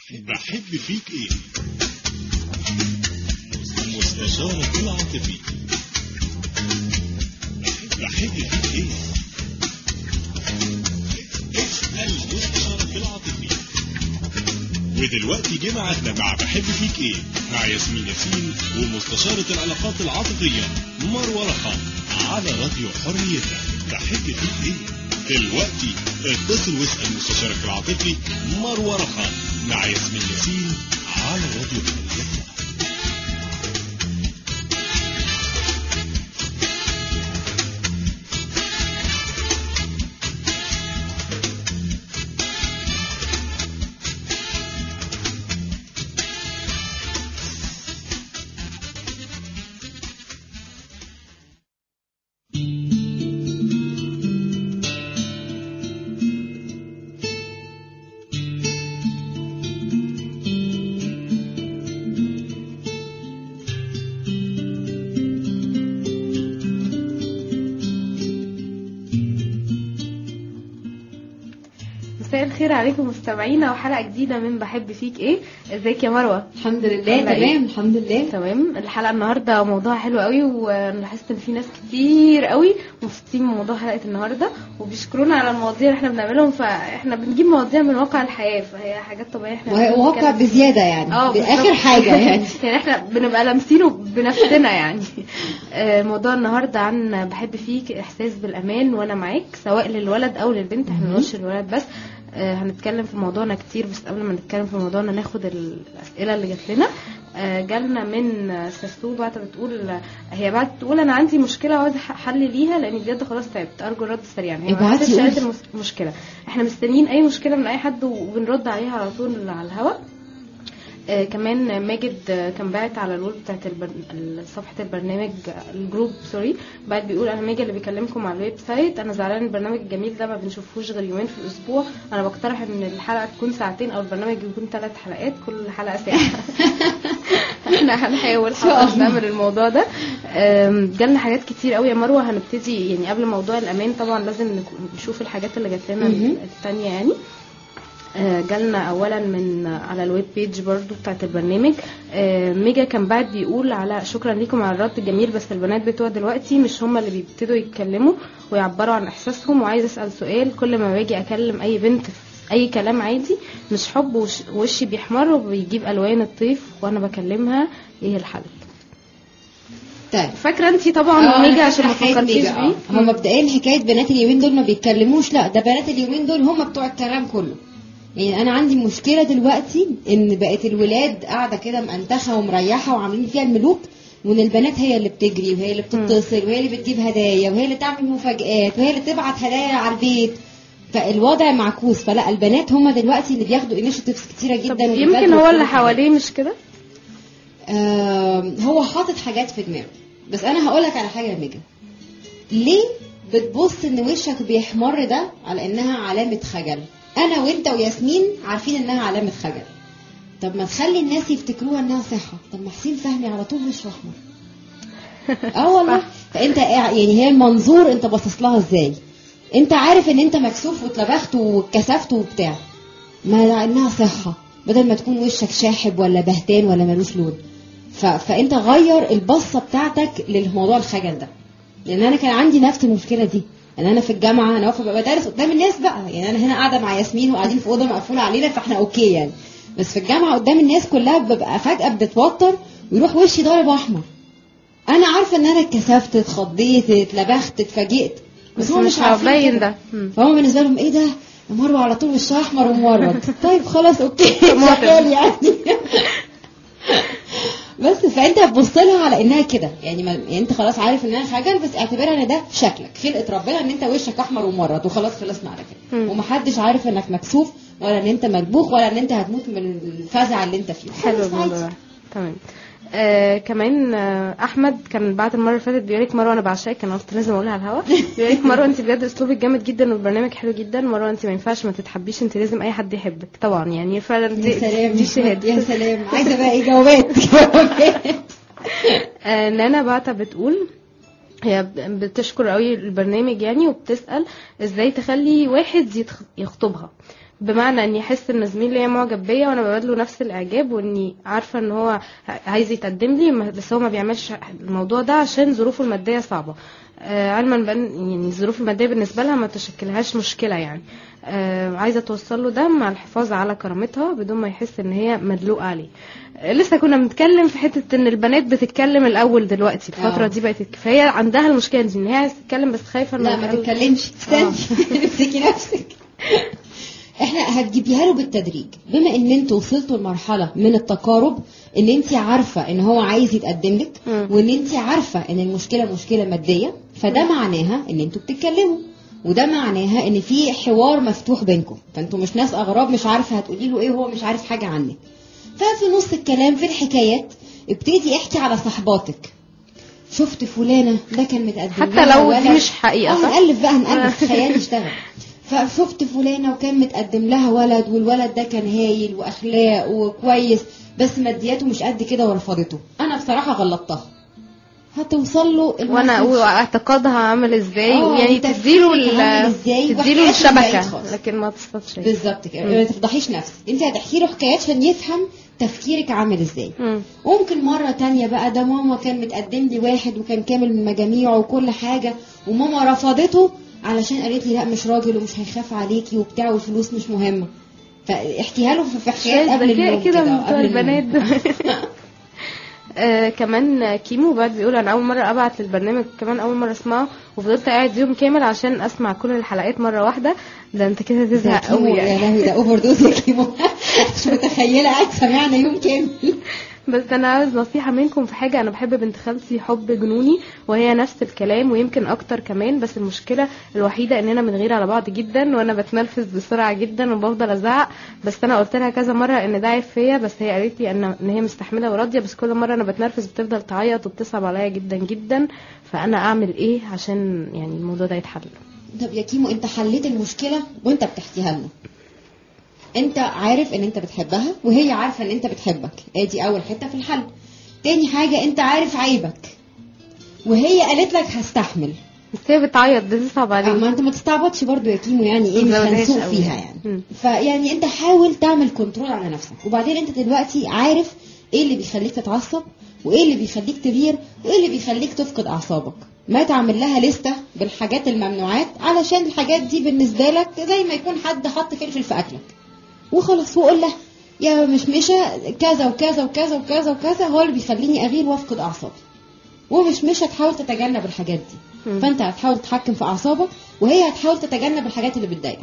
بحب فيك ايه مستشارة العاطفي بحب فيك ايه اسأل مستشارة العاطفي ودلوقتي جه ميعادنا مع بحب فيك ايه مع ياسمين ياسين ومستشارة العلاقات العاطفية مروة رخا على راديو حريتها بحب فيك ايه دلوقتي اتصل واسأل مستشارك العاطفي مروة رخا مع ياسمين ياسين على راديو حريتها مساء الخير عليكم مستمعينا وحلقه جديده من بحب فيك ايه ازيك يا مروه الحمد لله عاملة إيه؟ تمام الحمد لله تمام الحلقه النهارده موضوع حلو قوي وانا لاحظت ان في ناس كتير قوي مبسوطين من موضوع حلقه النهارده وبيشكرونا على المواضيع اللي احنا بنعملهم فاحنا بنجيب مواضيع من واقع الحياه فهي حاجات طبيعيه احنا وهي واقع بنتكلم فيها. بزياده يعني اه باخر بالظبط. حاجه يعني يعني احنا بنبقى لامسينه بنفسنا يعني آه، موضوع النهارده عن بحب فيك احساس بالامان وانا معاك سواء للولد او للبنت احنا مهم. مش الولد بس آه، هنتكلم في موضوعنا كتير بس قبل ما نتكلم في موضوعنا ناخد الاسئله اللي جات لنا آه، جالنا من ساسو بعد بتقول هي بعد تقول انا عندي مشكله وعايزه حل ليها لاني بجد خلاص تعبت ارجو الرد سريعا هي ما ابعتي عرفتش قولي. قالت المشكله احنا مستنيين اي مشكله من اي حد وبنرد عليها على طول على الهواء آه كمان ماجد آه كان باعت على الويب بتاعت البر... صفحه البرنامج آه، الجروب سوري بعد بيقول انا ماجد اللي بيكلمكم على الويب سايت انا زعلان البرنامج الجميل ده ما بنشوفوش غير يومين في الاسبوع انا بقترح ان الحلقه تكون ساعتين او البرنامج يكون ثلاث حلقات كل حلقه ساعه احنا هنحاول شاء حاضر الله. نعمل الموضوع ده آم، جالنا حاجات كتير قوي يا مروه هنبتدي يعني قبل موضوع الامان طبعا لازم نك- نشوف الحاجات اللي جات لنا مهم. الثانيه يعني آه، جالنا اولا من على الويب بيج برضو بتاعت البرنامج آه، ميجا كان بعد بيقول على شكرا لكم على الرد الجميل بس البنات بتوع دلوقتي مش هم اللي بيبتدوا يتكلموا ويعبروا عن احساسهم وعايز اسال سؤال كل ما باجي اكلم اي بنت في اي كلام عادي مش حب وش- وشي بيحمر وبيجيب الوان الطيف وانا بكلمها ايه الحل طيب فاكره انت طبعا آه، ميجا أنا عشان ما فاكرة حكاية فكرتيش ميجا، آه. بيه هو مبدئيا حكايه بنات اليومين دول ما بيتكلموش لا ده بنات اليومين دول هم بتوع الكلام كله يعني انا عندي مشكله دلوقتي ان بقت الولاد قاعده كده مأنتخه ومريحه وعاملين فيها الملوك وان البنات هي اللي بتجري وهي اللي بتتصل وهي اللي بتجيب هدايا وهي اللي تعمل مفاجآت وهي اللي تبعت هدايا على البيت فالوضع معكوس فلا البنات هم دلوقتي اللي بياخدوا انيشيتيفز كتيره طب جدا يمكن وبيبادروا هو في اللي كل حاجة. حواليه مش كده آم، هو حاطط حاجات في دماغه بس انا هقول لك على حاجه يا ميجا ليه بتبص ان وشك بيحمر ده على انها علامه خجل انا وانت وياسمين عارفين انها علامه خجل طب ما تخلي الناس يفتكروها انها صحه طب ما حسين فهمي على طول وشه احمر اه والله صح. فانت قاع- يعني هي المنظور انت باصص لها ازاي انت عارف ان انت مكسوف واتلبخت واتكسفت وبتاع ما انها صحه بدل ما تكون وشك شاحب ولا بهتان ولا ملوش لون ف... فانت غير البصه بتاعتك للموضوع الخجل ده لان انا كان عندي نفس المشكله دي ان انا في الجامعه انا واقفه ببقى بدرس قدام الناس بقى يعني انا هنا قاعده مع ياسمين وقاعدين في اوضه مقفوله علينا فاحنا اوكي يعني بس في الجامعه قدام الناس كلها ببقى فجاه بتتوتر ويروح وشي ضارب احمر انا عارفه ان انا اتكسفت اتخضيت اتلبخت اتفاجئت بس هم مش عارفين هبين كده. ده مم. فهم بالنسبه لهم ايه ده يا مروه على طول وشها احمر ومورد طيب خلاص اوكي طماطم. شغال يعني بس فانت هتبص لها على انها كده يعني, ما يعني انت خلاص عارف انها خجل بس اعتبرها ان ده شكلك خلقه ربنا ان انت وشك احمر ومورد وخلاص خلصنا على كده مم. ومحدش عارف انك مكسوف ولا ان انت ملبوخ ولا ان انت هتموت من الفزع اللي انت فيه حلو خلاص الموضوع عادي. ده تمام آه كمان آه احمد كان بعد المره اللي فاتت بيقول لك مروه انا بعشقك كان قلت لازم اقولها على الهوا بيقول لك مروه انت بجد اسلوبك جامد جدا والبرنامج حلو جدا مروه انت ما ينفعش ما تتحبيش انت لازم اي حد يحبك طبعا يعني فعلا دي يا سلام دي شهاده يا سلام عايزه بقى ايه جوابات جوابات آه نانا بعتة بتقول هي بتشكر قوي البرنامج يعني وبتسأل ازاي تخلي واحد يتخ- يخطبها بمعنى اني احس ان زميلي ليا معجب بيا وانا ببادله نفس الاعجاب واني عارفه ان هو عايز يتقدم لي ما- بس هو ما بيعملش الموضوع ده عشان ظروفه الماديه صعبه آه، علما بان يعني الظروف الماديه بالنسبه لها ما تشكلهاش مشكله يعني آه، عايزه توصل له ده مع الحفاظ على كرامتها بدون ما يحس ان هي مدلوقه عليه آه، لسه كنا بنتكلم في حته ان البنات بتتكلم الاول دلوقتي الفتره آه. دي بقت فهي عندها المشكله دي ان هي عايزه تتكلم بس خايفه لا إنه ما الأول- تتكلمش استني امسكي نفسك احنا هتجيبيها له بالتدريج بما ان انتوا وصلتوا لمرحله من التقارب ان انت عارفه ان هو عايز يتقدم لك مم. وان انت عارفه ان المشكله مشكله ماديه فده معناها ان انتوا بتتكلموا وده معناها ان في حوار مفتوح بينكم فانتوا مش ناس اغراب مش عارفه هتقولي له ايه وهو مش عارف حاجه عنك ففي نص الكلام في الحكايات ابتدي احكي على صحباتك شفت فلانه ده كان متقدم حتى لها لو دي ولد. مش حقيقة، اه صح؟ هنألف بقى هنألف خيال يشتغل فشفت فلانه وكان متقدم لها ولد والولد ده كان هايل واخلاق وكويس بس مادياته مش قد كده ورفضته انا بصراحه غلطتها هتوصل له وانا المسج. واعتقادها عامل ازاي آه، يعني وتفكيرك تديله عامل ال- إزاي تديله وحكايات من بعيد الشبكه خالص. لكن ما تصطادش يعني. بالظبط كده مم. ما تفضحيش نفسك انت هتحكي له حكايات عشان يفهم تفكيرك عامل ازاي مم. وممكن مرة تانية بقى ده ماما كان متقدم لي واحد وكان كامل من مجاميعه وكل حاجة وماما رفضته علشان قالت لي لا مش راجل ومش هيخاف عليكي وبتاع والفلوس مش مهمة فاحكيها له في حكايات شوية قبل ذكاء النوم كده من قبل بتوع النوم. البنات دول. آه كمان كيمو بعد بيقول انا اول مره ابعت للبرنامج كمان اول مره اسمعه وفضلت قاعد يوم كامل عشان اسمع كل الحلقات مره واحده ده انت كده ده تزهق كيمو قوي يا يعني لهوي ده اوفر دوز يا كيمو مش متخيلة قاعد سامعنا يوم كامل بس انا عاوز نصيحه منكم في حاجه انا بحب بنت خالتي حب جنوني وهي نفس الكلام ويمكن اكتر كمان بس المشكله الوحيده اننا بنغير على بعض جدا وانا بتنرفز بسرعه جدا وبفضل ازعق بس انا قلت لها كذا مره ان ده عيب فيا بس هي قالت لي ان ان هي مستحمله وراضيه بس كل مره انا بتنرفز بتفضل تعيط وبتصعب عليا جدا جدا فانا اعمل ايه عشان يعني الموضوع ده يتحل طب يا كيمو انت حليت المشكلة وانت بتحكيها لنا انت عارف ان انت بتحبها وهي عارفة ان انت بتحبك ادي اول حتة في الحل تاني حاجة انت عارف عيبك وهي قالت لك هستحمل بس هي بتعيط بتصعب اه عليا ما انت ما تستعبطش برضو يا كيمو يعني ايه مش متزودهاش هنسوق قوي فيها يعني. يعني مم. فيعني انت حاول تعمل كنترول على نفسك وبعدين انت دلوقتي عارف ايه اللي بيخليك تتعصب وايه اللي بيخليك تغير وايه اللي بيخليك تفقد اعصابك ما تعمل لها لستة بالحاجات الممنوعات علشان الحاجات دي بالنسبة لك زي ما يكون حد حط فلفل في اكلك وخلاص وقول لها يا مشمشة كذا وكذا وكذا وكذا وكذا هو اللي بيخليني اغير وافقد اعصابي ومشمشة تحاول تتجنب الحاجات دي مم. فانت هتحاول تتحكم في اعصابك وهي هتحاول تتجنب الحاجات اللي بتضايقك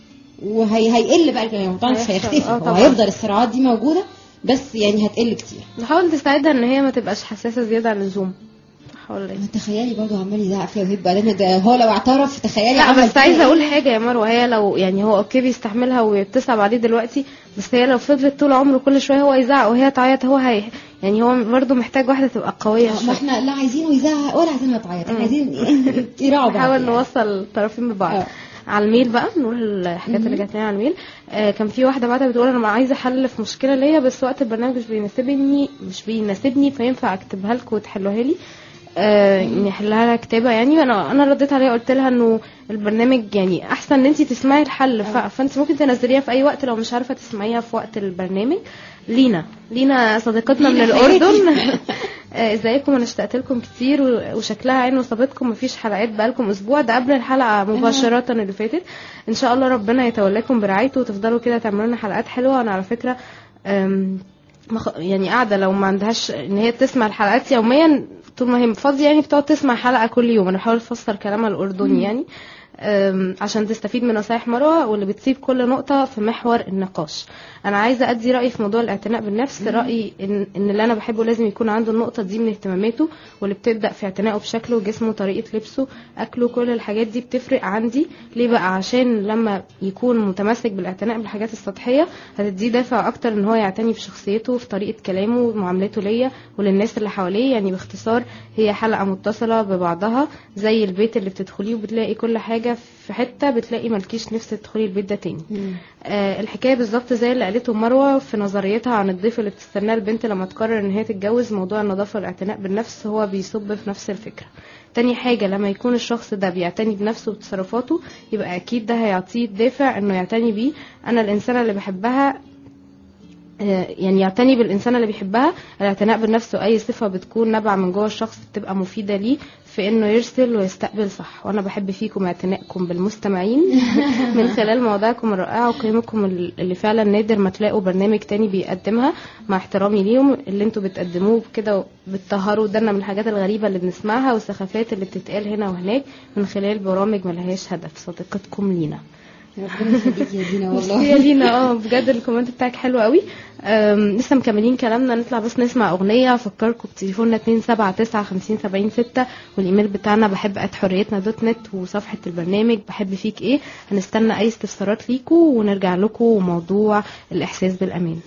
وهي هيقل بقى الكلام طبعا مش هيحصل. هيختفي اه هو طبعا. هيفضل الصراعات دي موجوده بس يعني هتقل كتير نحاول تساعدها ان هي ما تبقاش حساسه زياده عن اللزوم صح ولا ايه ما تخيلي برضه عمال يزعق فيها وهيب بعدين ده هو لو اعترف تخيلي لا عمل بس فيها عايزه ايه. اقول حاجه يا مروه هي لو يعني هو اوكي بيستحملها وبتصعب عليه دلوقتي بس هي لو فضلت طول عمره كل شويه هو يزعق وهي تعيط هو هي يعني هو برضه محتاج واحده تبقى قويه آه، ما شويه احنا لا عايزينه يزعق ولا عايزينه يتعيط احنا مم. عايزين يراعوا بعض نحاول يعني. نوصل الطرفين ببعض اه. على الميل بقى نقول الحاجات اللي جات لنا على الميل آه كان في واحده بعدها بتقول انا عايزه حل في مشكله ليا بس وقت البرنامج مش بيناسبني مش بيناسبني فينفع اكتبها لكم وتحلوها لي آه يعني احلها لها كتابه يعني انا انا رديت عليها قلت لها انه البرنامج يعني احسن ان انت تسمعي الحل ف... فانت ممكن تنزليها في اي وقت لو مش عارفه تسمعيها في وقت البرنامج لينا لينا صديقتنا من لينا الاردن حياتي. آه، ازيكم انا اشتقت لكم كتير و- وشكلها عين وصابتكم مفيش حلقات بقالكم اسبوع ده قبل الحلقه مباشره اللي فاتت ان شاء الله ربنا يتولاكم برعايته وتفضلوا كده تعملوا لنا حلقات حلوه انا على فكره آم، مخ- يعني قاعده لو ما عندهاش ان هي تسمع الحلقات يوميا طول ما هي فاضيه يعني بتقعد تسمع حلقه كل يوم انا بحاول افسر كلامها الاردني يعني أم، عشان تستفيد من نصايح مروه واللي بتسيب كل نقطه في محور النقاش انا عايزه ادي رايي في موضوع الاعتناء بالنفس رايي ان ان اللي انا بحبه لازم يكون عنده النقطه دي من اهتماماته واللي بتبدا في اعتنائه بشكله وجسمه طريقه لبسه اكله كل الحاجات دي بتفرق عندي ليه بقى عشان لما يكون متمسك بالاعتناء بالحاجات السطحيه هتديه دافع اكتر ان هو يعتني بشخصيته في طريقه كلامه ومعاملته ليا وللناس اللي حواليه يعني باختصار هي حلقه متصله ببعضها زي البيت اللي بتدخليه وبتلاقي كل حاجه حاجه في حته بتلاقي مالكيش نفس تدخلي البيت ده تاني آه الحكايه بالظبط زي اللي قالته مروه في نظريتها عن الضيف اللي بتستناه البنت لما تقرر ان هي تتجوز موضوع النظافه والاعتناء بالنفس هو بيصب في نفس الفكره تاني حاجة لما يكون الشخص ده بيعتني بنفسه وبتصرفاته يبقى أكيد ده هيعطيه الدافع إنه يعتني بيه أنا الإنسانة اللي بحبها آه، يعني يعتني بالإنسانة اللي بيحبها الاعتناء بالنفس وأي صفة بتكون نابعة من جوه الشخص بتبقى مفيدة ليه في إنه يرسل ويستقبل صح وأنا بحب فيكم اعتنائكم بالمستمعين من خلال مواضيعكم الرائعة وقيمكم اللي فعلا نادر ما تلاقوا برنامج تاني بيقدمها مع احترامي ليهم اللي انتوا بتقدموه كده بتطهروا ودنا من الحاجات الغريبة اللي بنسمعها والسخافات اللي بتتقال هنا وهناك من خلال برامج ملهاش هدف صديقتكم لينا ربنا يخليك يا دينا ميرسي والله يا لينا اه بجد الكومنت بتاعك حلو قوي أم، لسه مكملين كلامنا نطلع بس نسمع اغنيه افكركم بتليفوننا 279 والايميل بتاعنا بحب ات حريتنا دوت نت وصفحه البرنامج بحب فيك ايه هنستنى اي استفسارات ليكم ونرجع لكم وموضوع الاحساس بالامان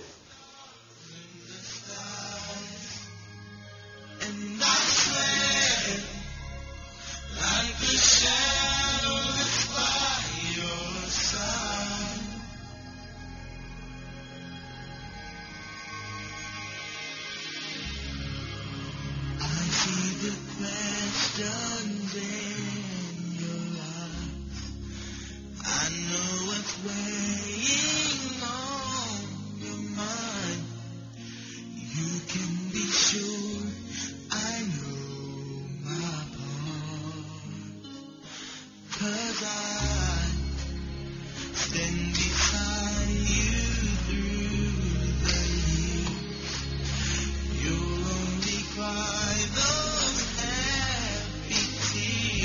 I see the questions in your eyes. I know what's weighing on your mind. You can be sure I know my part. Cause I stand beside you through the years. You'll only cry those happy tears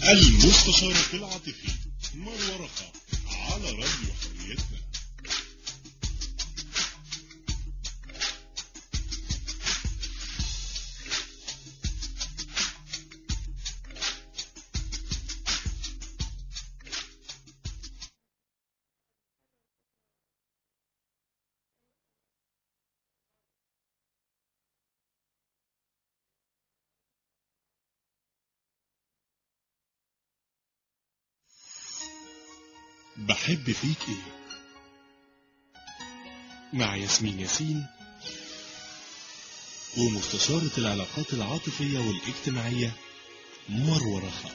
المستشارة العاطفي مروة رخا على راديو حريتنا بحب فيك ايه مع ياسمين ياسين ومستشارة العلاقات العاطفية والاجتماعية مروة رخا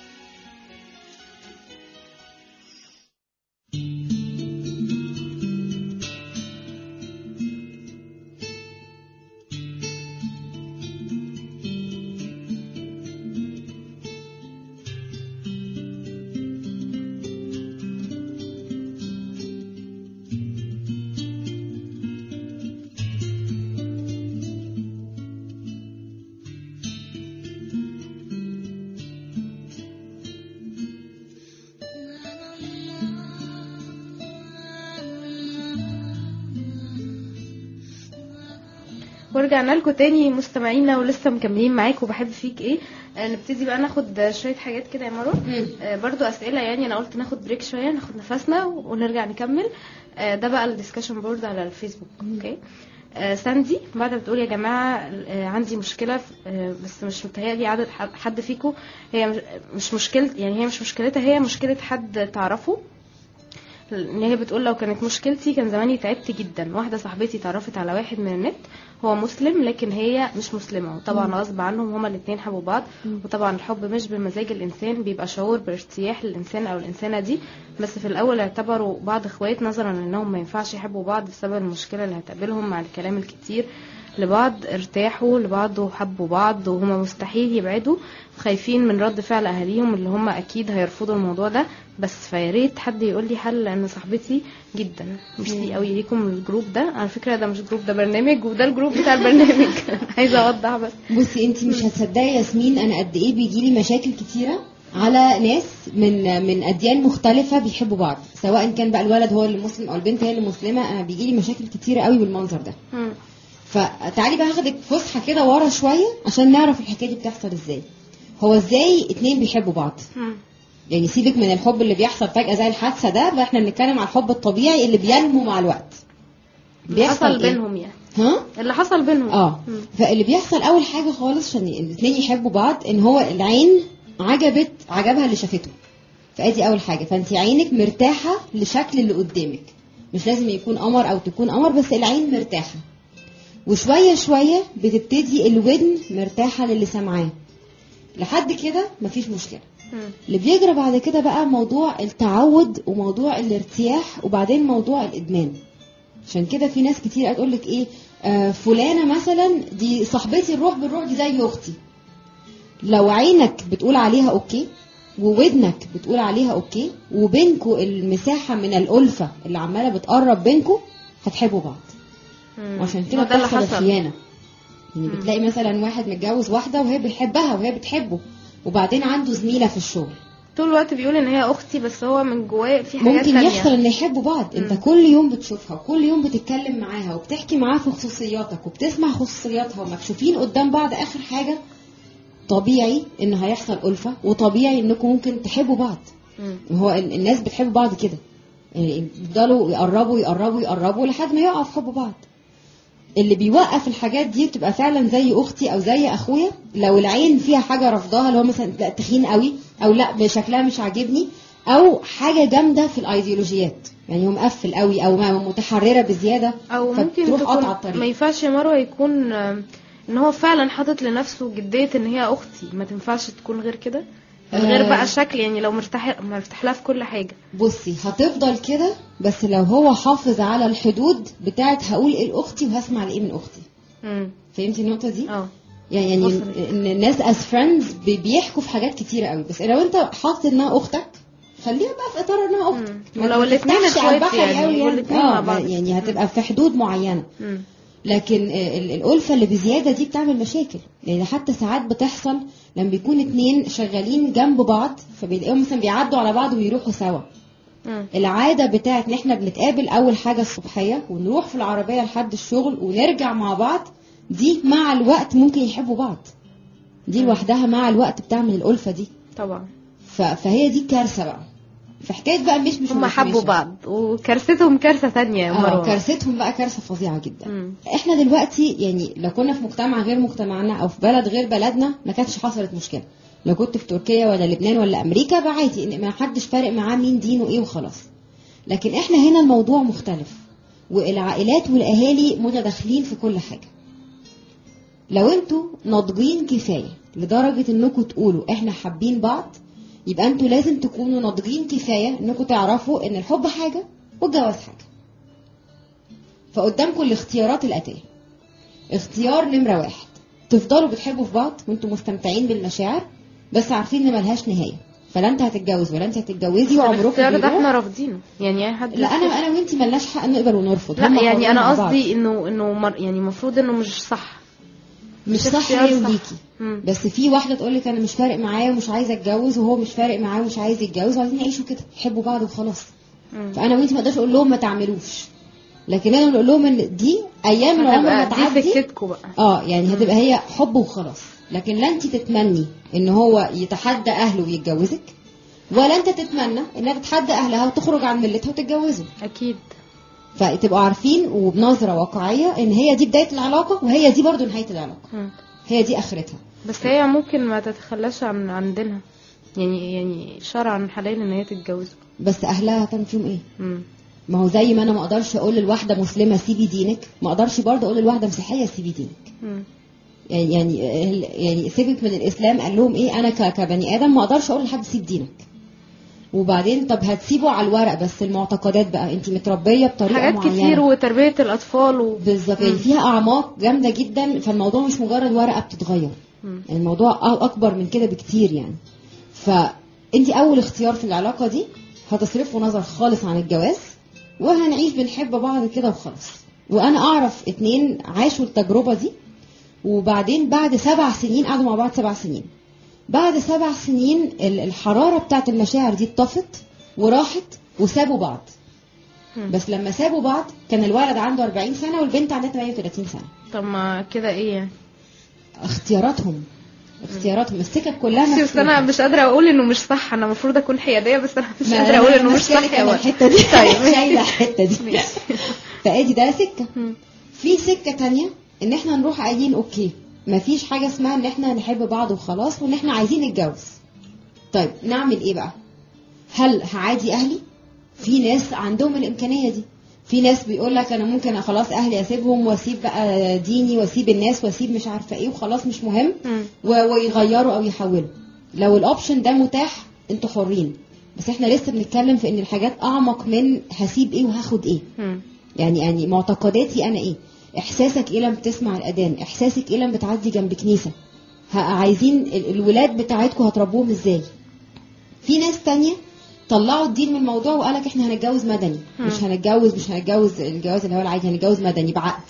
ورجعنا لكم تاني مستمعينا ولسه مكملين معاكم بحب فيك ايه آه، نبتدي بقى ناخد شويه حاجات كده يا مروه مم. آه، برضو اسئله يعني انا قلت ناخد بريك شويه ناخد نفسنا ونرجع نكمل آه، ده بقى الديسكشن بورد على الفيسبوك اوكي آه، ساندي بعد بتقول يا جماعه آه، عندي مشكله آه، بس مش متهيألي عدد حد- حد فيكم هي مش- مش مشكله يعني هي مش مشكلتها هي مشكله حد تعرفه ان هي بتقول لو كانت مشكلتي كان زماني تعبت جدا واحده صاحبتي اتعرفت على واحد من النت هو مسلم لكن هي مش مسلمه وطبعا غصب عنهم هما الاثنين حبوا بعض وطبعا الحب مش بمزاج الانسان بيبقى شعور بارتياح للانسان او الانسانه دي بس في الاول اعتبروا بعض اخوات نظرا انهم ما ينفعش يحبوا بعض بسبب المشكله اللي هتقابلهم مع الكلام الكتير لبعض ارتاحوا لبعض وحبوا بعض وهما مستحيل يبعدوا خايفين من رد فعل اهاليهم اللي هم اكيد هيرفضوا الموضوع ده بس فياريت حد يقول لي حل لان صاحبتي جدا ميرسي قوي ليكم الجروب ده على فكره ده مش جروب ده برنامج وده الجروب بتاع البرنامج عايزه اوضح بس بصي انت مش هتصدقي يا ياسمين انا قد ايه بيجي لي مشاكل كتيره على ناس من من اديان مختلفه بيحبوا بعض سواء كان بقى الولد هو اللي مسلم او البنت هي اللي مسلمه انا بيجي لي مشاكل كتيره قوي بالمنظر ده مم. فتعالي بقى هاخدك فسحه كده ورا شويه عشان نعرف الحكايه دي بتحصل ازاي هو ازاي اتنين بيحبوا بعض مم. يعني سيبك من الحب اللي بيحصل فجاه زي الحادثه ده بقى احنا بنتكلم على الحب الطبيعي اللي بينمو مع الوقت اللي حصل إيه؟ بينهم يعني ها اللي حصل بينهم اه مم. فاللي بيحصل اول حاجه خالص عشان الاثنين يحبوا بعض ان هو العين عجبت عجبها اللي شافته فادي اول حاجه فانت عينك مرتاحه لشكل اللي قدامك مش لازم يكون قمر او تكون قمر بس العين مرتاحه وشويه شويه بتبتدي الودن مرتاحه للي سامعاه لحد كده مفيش مشكله مم. اللي بيجرى بعد كده بقى موضوع التعود وموضوع الارتياح وبعدين موضوع الادمان عشان كده في ناس كتير تقول لك ايه آه فلانه مثلا دي صاحبتي الروح بالروح دي زي اختي لو عينك بتقول عليها اوكي وودنك بتقول عليها اوكي وبينكوا المساحه من الالفه اللي عماله بتقرب بينكوا هتحبوا بعض مم. وعشان كده هو ده اللي بتحصل حصل الخيانه يعني مم. بتلاقي مثلا واحد متجوز واحده وهي بيحبها وهي بتحبه وبعدين عنده زميله في الشغل طول الوقت بيقول ان هي اختي بس هو من جواه في حاجات ممكن تانية. يحصل ان يحبوا بعض انت مم. كل يوم بتشوفها وكل يوم بتتكلم معاها وبتحكي معاها في خصوصياتك وبتسمع خصوصياتها ومكشوفين قدام بعض اخر حاجه طبيعي ان هيحصل ألفة وطبيعي انكم ممكن تحبوا بعض مم. هو ال- الناس بتحب بعض كده يعني يفضلوا يقربوا يقربوا يقربوا لحد ما يقعوا في حب بعض اللي بيوقف الحاجات دي بتبقى فعلا زي اختي او زي اخويا لو العين فيها حاجه رفضها اللي هو مثلا لا تخين قوي او لا شكلها مش عاجبني او حاجه جامده في الايديولوجيات يعني هو مقفل قوي او ما- متحرره بزياده او ممكن فتروح قاطعه تكون الطريق ما ينفعش يا مروه يكون آم، ان هو فعلا حاطط لنفسه جديه ان هي اختي ما تنفعش تكون غير كده من غير آه. بقى شكل يعني لو مرتاح مرتاح لها في كل حاجه بصي هتفضل كده بس لو هو حافظ على الحدود بتاعت هقول ايه لاختي وهسمع لايه من اختي امم فهمتي النقطه دي اه يعني يعني وصلت. ان الناس از فريندز بيحكوا في حاجات كتيره قوي بس لو انت حاطط انها اختك خليها بقى في اطار انها اختك مم. ما ولو الاتنين تفتحش اخوات على البحر يعني، قوي والاتنين اه مع بعض. يعني هتبقى في حدود معينه امم لكن ال- الالفه اللي بزياده دي بتعمل مشاكل لان حتى ساعات بتحصل لما بيكون اتنين شغالين جنب بعض فبيلاقيهم مثلا بيعدوا على بعض ويروحوا سوا مم. العادة بتاعت ان احنا بنتقابل اول حاجة الصبحية ونروح في العربية لحد الشغل ونرجع مع بعض دي مع الوقت ممكن يحبوا بعض دي لوحدها مع الوقت بتعمل الألفة دي طبعا ف- فهي دي كارثة بقى في حكاية بقى مش مش هم ومش حبوا مش. بعض وكارثتهم كارثة ثانية يا اه مروة كارثتهم بقى كارثة فظيعة جدا مم. احنا دلوقتي يعني لو كنا في مجتمع غير مجتمعنا او في بلد غير بلدنا ما كانتش حصلت مشكله لو كنت في تركيا ولا لبنان ولا امريكا بقى عادي ان ما حدش فارق معاه مين دينه ايه وخلاص لكن احنا هنا الموضوع مختلف والعائلات والاهالي متداخلين في كل حاجه لو انتوا ناضجين كفايه لدرجه انكم تقولوا احنا حابين بعض يبقى انتوا لازم تكونوا ناضجين كفايه انكم تعرفوا ان الحب حاجه والجواز حاجه فقدامكم الاختيارات الاتيه اختيار نمره واحد تفضلوا بتحبوا في بعض وانتوا مستمتعين بالمشاعر بس عارفين ان ملهاش نهايه فلا انت هتتجوز ولا انت هتتجوزي وعمركم الاختيار ده بيروح. احنا رافضينه يعني اي حد لا انا انا وانتي ملناش حق نقبل ونرفض لا هما يعني حرين انا مع بعض. قصدي انه انه مر... يعني المفروض انه مش صح مش صح اختيار ليه صح. وليكي مم. بس في واحده تقول لك انا مش فارق معايا ومش عايزه اتجوز وهو مش فارق معاه ومش عايز يتجوز وعايزين يعيشوا كده يحبوا بعض وخلاص مم. فانا وانتي ما اقدرش اقول لهم ما تعملوش لكن انا نقول لهم ان دي ايام العمر هتبقى هتعدي دي سكتكم بقى اه يعني هتبقى هي حب وخلاص لكن لا انت تتمني ان هو يتحدى اهله ويتجوزك ولا انت تتمنى انها تتحدى اهلها وتخرج عن ملتها وتتجوزه اكيد فتبقوا عارفين وبنظره واقعيه ان هي دي بدايه العلاقه وهي دي برضو نهايه العلاقه مم. هي دي اخرتها بس هي ممكن ما تتخلاش عن عن دينها يعني يعني شرعا حلال ان هي تتجوز بس اهلها كان فيهم ايه مم. ما هو زي ما انا ما اقدرش اقول لواحده مسلمه سيبي دينك ما اقدرش برضه اقول لواحده مسيحيه سيبي دينك مم. يعني يعني يعني سيبك من الاسلام قال لهم ايه انا ك- كبني ادم ما اقدرش اقول لحد سيب دينك وبعدين طب هتسيبه على الورق بس المعتقدات بقى انت متربيه بطريقه حاجات معينه كتير وتربية الأطفال و... بالظبط يعني فيها اعماق جامده جدا فالموضوع مش مجرد ورقه بتتغير مم. يعني الموضوع أ- اكبر من كده بكتير يعني فانت اول اختيار في العلاقه دي هتصرفوا نظر خالص عن الجواز وهنعيش بنحب بعض كده وخلاص وانا اعرف اتنين عاشوا التجربه دي وبعدين بعد سبع سنين قعدوا مع بعض سبع سنين بعد سبع سنين ال- الحراره بتاعت المشاعر دي اتطفت وراحت وسابوا بعض مم. بس لما سابوا بعض كان الولد عنده 40 سنه والبنت عندها 38 سنه طب ما كده ايه يعني اختياراتهم اختياراتهم السكك كلها بس, بس انا مفتوحة. مش قادره اقول انه مش صح انا المفروض اكون حياديه بس انا مش ما قادره أنا- اقول أنا انه مش مشكلتي صح يا أنا ولد. الحته دي طيب شايله الحته دي ماشي. فادي ده سكه مم. في سكه تانية ان احنا نروح قايلين اوكي مفيش حاجه اسمها ان احنا نحب بعض وخلاص وان احنا عايزين نتجوز طيب نعمل ايه بقى هل هعادي اهلي في ناس عندهم الامكانيه دي في ناس بيقول لك انا ممكن خلاص اهلي اسيبهم واسيب بقى ديني واسيب الناس واسيب مش عارفه ايه وخلاص مش مهم مم. و- ويغيروا او يحولوا لو الاوبشن ده متاح انتوا حرين بس احنا لسه بنتكلم في ان الحاجات اعمق من هسيب ايه وهاخد ايه مم. يعني يعني معتقداتي انا ايه احساسك ايه لما بتسمع الاذان احساسك ايه لما بتعدي جنب كنيسه ه- عايزين ال- الولاد بتاعتكم هتربوهم ازاي في ناس تانية طلعوا الدين من الموضوع وقالك احنا هنتجوز مدني مش هنتجوز مش هنتجوز الجواز اللي هو العادي هنتجوز مدني بعقد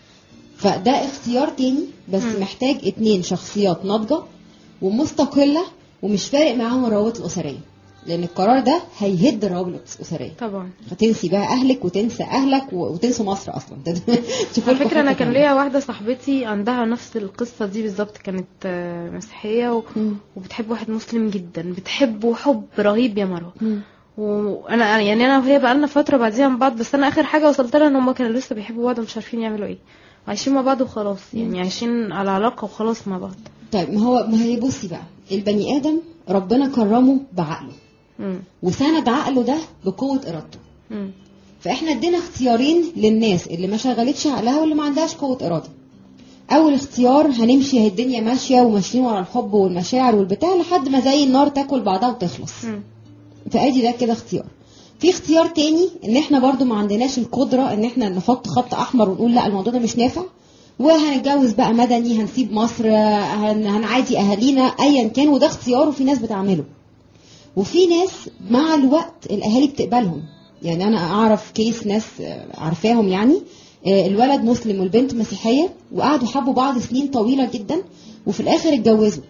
فده اختيار تاني بس مم. محتاج اتنين شخصيات ناضجة ومستقلة ومش فارق معاهم الروابط الأسرية لأن القرار ده هيهد الروابط الأسرية طبعا هتنسي بقى اهلك وتنسى اهلك و- وتنسوا مصر اصلا تشوفوا على لكم فكرة أنا حتة كان تانية. ليا واحدة صاحبتي عندها نفس القصة دي بالظبط كانت آه، مسيحية و... مم. وبتحب واحد مسلم جدا بتحبه حب رهيب يا مروة مم. وانا يعني انا وهي بقالنا فتره بعديها من بعض بس انا اخر حاجه وصلت لها ان هم كانوا لسه بيحبوا بعض ومش عارفين يعملوا ايه عايشين مع بعض وخلاص يعني عايشين على علاقه وخلاص مع بعض طيب ما هو ما هي بصي بقى البني ادم ربنا كرمه بعقله مم. وسند عقله ده بقوه ارادته مم. فاحنا ادينا اختيارين للناس اللي ما شغلتش عقلها واللي ما عندهاش قوه اراده اول اختيار هنمشي هي الدنيا ماشيه وماشيين ورا الحب والمشاعر والبتاع لحد ما زي النار تاكل بعضها وتخلص مم. فادي ده كده اختيار في اختيار تاني ان احنا برضو ما عندناش القدرة ان احنا نحط خط احمر ونقول لا الموضوع ده مش نافع وهنتجوز بقى مدني هنسيب مصر هن هنعادي اهالينا ايا كان وده اختيار وفي ناس بتعمله وفي ناس مع الوقت الاهالي بتقبلهم يعني انا اعرف كيس ناس آه، عارفاهم يعني آه، الولد مسلم والبنت مسيحيه وقعدوا حبوا بعض سنين طويله جدا وفي الاخر اتجوزوا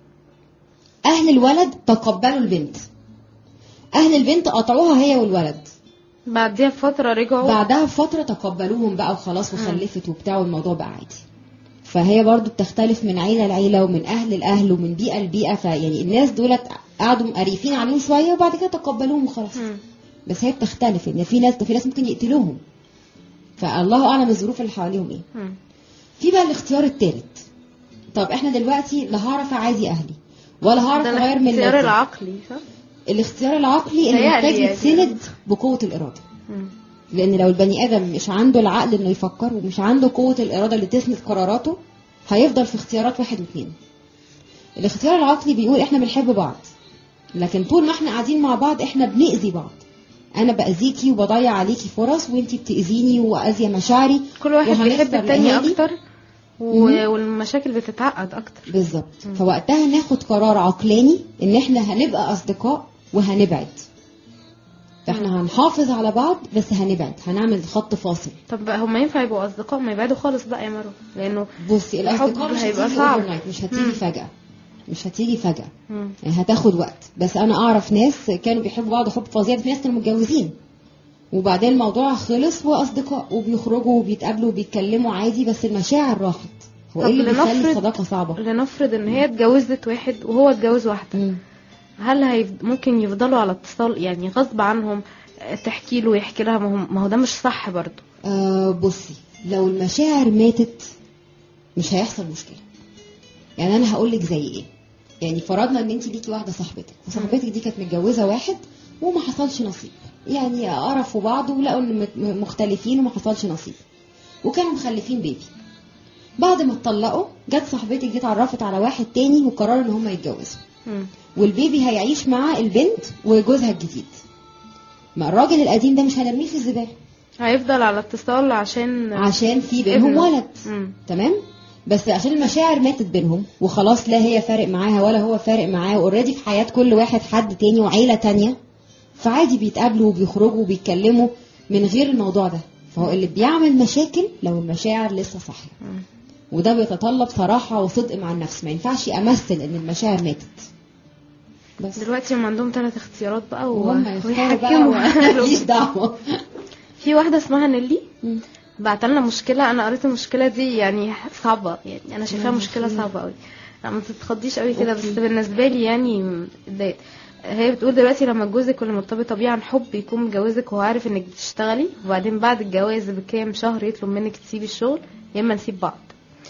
اهل الولد تقبلوا البنت اهل البنت قطعوها هي والولد بعديها بفتره رجعوا بعدها بفتره تقبلوهم بقى وخلاص وخلفت وبتاع والموضوع بقى عادي فهي برضو بتختلف من عيله لعيله ومن اهل لاهل ومن بيئه لبيئه فيعني الناس دولت قعدوا مقريفين عليهم شويه وبعد كده تقبلوهم وخلاص مم. بس هي بتختلف ان في ناس في ناس ممكن يقتلوهم فالله اعلم الظروف اللي حواليهم ايه مم. في بقى الاختيار الثالث طب احنا دلوقتي لا هعرف اعادي اهلي ولا هعرف ده اغير من الاختيار نفسي. العقلي صح؟ الاختيار العقلي اللي متهيألي محتاج يعني. يتسند بقوه الاراده مم. لان لو البني ادم مش عنده العقل انه يفكر ومش عنده قوه الاراده اللي تسند قراراته هيفضل في اختيارات واحد واثنين الاختيار العقلي بيقول احنا بنحب بعض لكن طول ما احنا قاعدين مع بعض احنا بنأذي بعض انا باذيكي وبضيع عليكي فرص وانتي بتاذيني واذيه مشاعري كل واحد وهنخسر بيحب التاني الأهالي. اكتر و... والمشاكل بتتعقد اكتر بالظبط فوقتها ناخد قرار عقلاني ان احنا هنبقى اصدقاء وهنبعد فاحنا هنحافظ على بعض بس هنبعد هنعمل خط فاصل طب بقى هما ينفع يبقوا اصدقاء ما يبعدوا خالص بقى يا مروه لانه بصي الحب الاصدقاء مش هيبقى هتيجي صعب. overnight، مش هتيجي مم. فجأة مش هتيجي فجأة مم. يعني هتاخد وقت بس انا اعرف ناس كانوا بيحبوا بعض حب فظيع في ناس كانوا متجوزين وبعدين الموضوع خلص واصدقاء وبيخرجوا وبيتقابلوا وبيتكلموا عادي بس المشاعر راحت هو طب ايه اللي بيخلي لنفرض- الصداقة صعبة لنفرض ان هي اتجوزت واحد وهو اتجوز واحده مم. هل هيف... ممكن يفضلوا على اتصال يعني غصب عنهم آه، تحكي له ويحكي لها ما هو ما هو ده مش صح برضه آه بصي لو المشاعر ماتت مش هيحصل مشكله يعني انا هقول لك زي ايه يعني فرضنا ان انت ليكي واحده صاحبتك وصاحبتك دي كانت متجوزه واحد وما حصلش نصيب يعني قرفوا بعض ولقوا ان مت- مختلفين وما حصلش نصيب وكانوا مخلفين بيبي بعد ما اتطلقوا جت صاحبتك دي اتعرفت على واحد تاني وقرروا ان هم يتجوزوا مم. والبيبي هيعيش مع البنت وجوزها الجديد ما الراجل القديم ده مش هنرميه في الزباله هيفضل على اتصال عشان عشان في بينهم ابنه. ولد مم. تمام بس عشان المشاعر ماتت بينهم وخلاص لا هي فارق معاها ولا هو فارق معاه اوريدي في حياة كل واحد حد تاني وعيلة تانية فعادي بيتقابلوا وبيخرجوا وبيتكلموا من غير الموضوع ده فهو اللي بيعمل مشاكل لو المشاعر لسه صاحية مم. وده بيتطلب صراحة وصدق مع النفس ما ينفعش امثل ان المشاعر ماتت بس دلوقتي هم عندهم ثلاث اختيارات بقى و... وهم يختاروا بقى ويحكموا ماليش دعوة في واحده اسمها نيلي مم. بعت لنا مشكله انا قريت المشكله دي يعني صعبه يعني انا شايفاها مم. مشكله صعبه قوي لا ما تتخضيش قوي كده بس أوكي. بالنسبه لي يعني اتضايقت هي بتقول دلوقتي لما جوزك اللي مرتبطه بيه عن حب يكون متجوزك وهو عارف انك بتشتغلي وبعدين بعد الجواز بكام شهر يطلب منك تسيبي الشغل يا اما نسيب بعض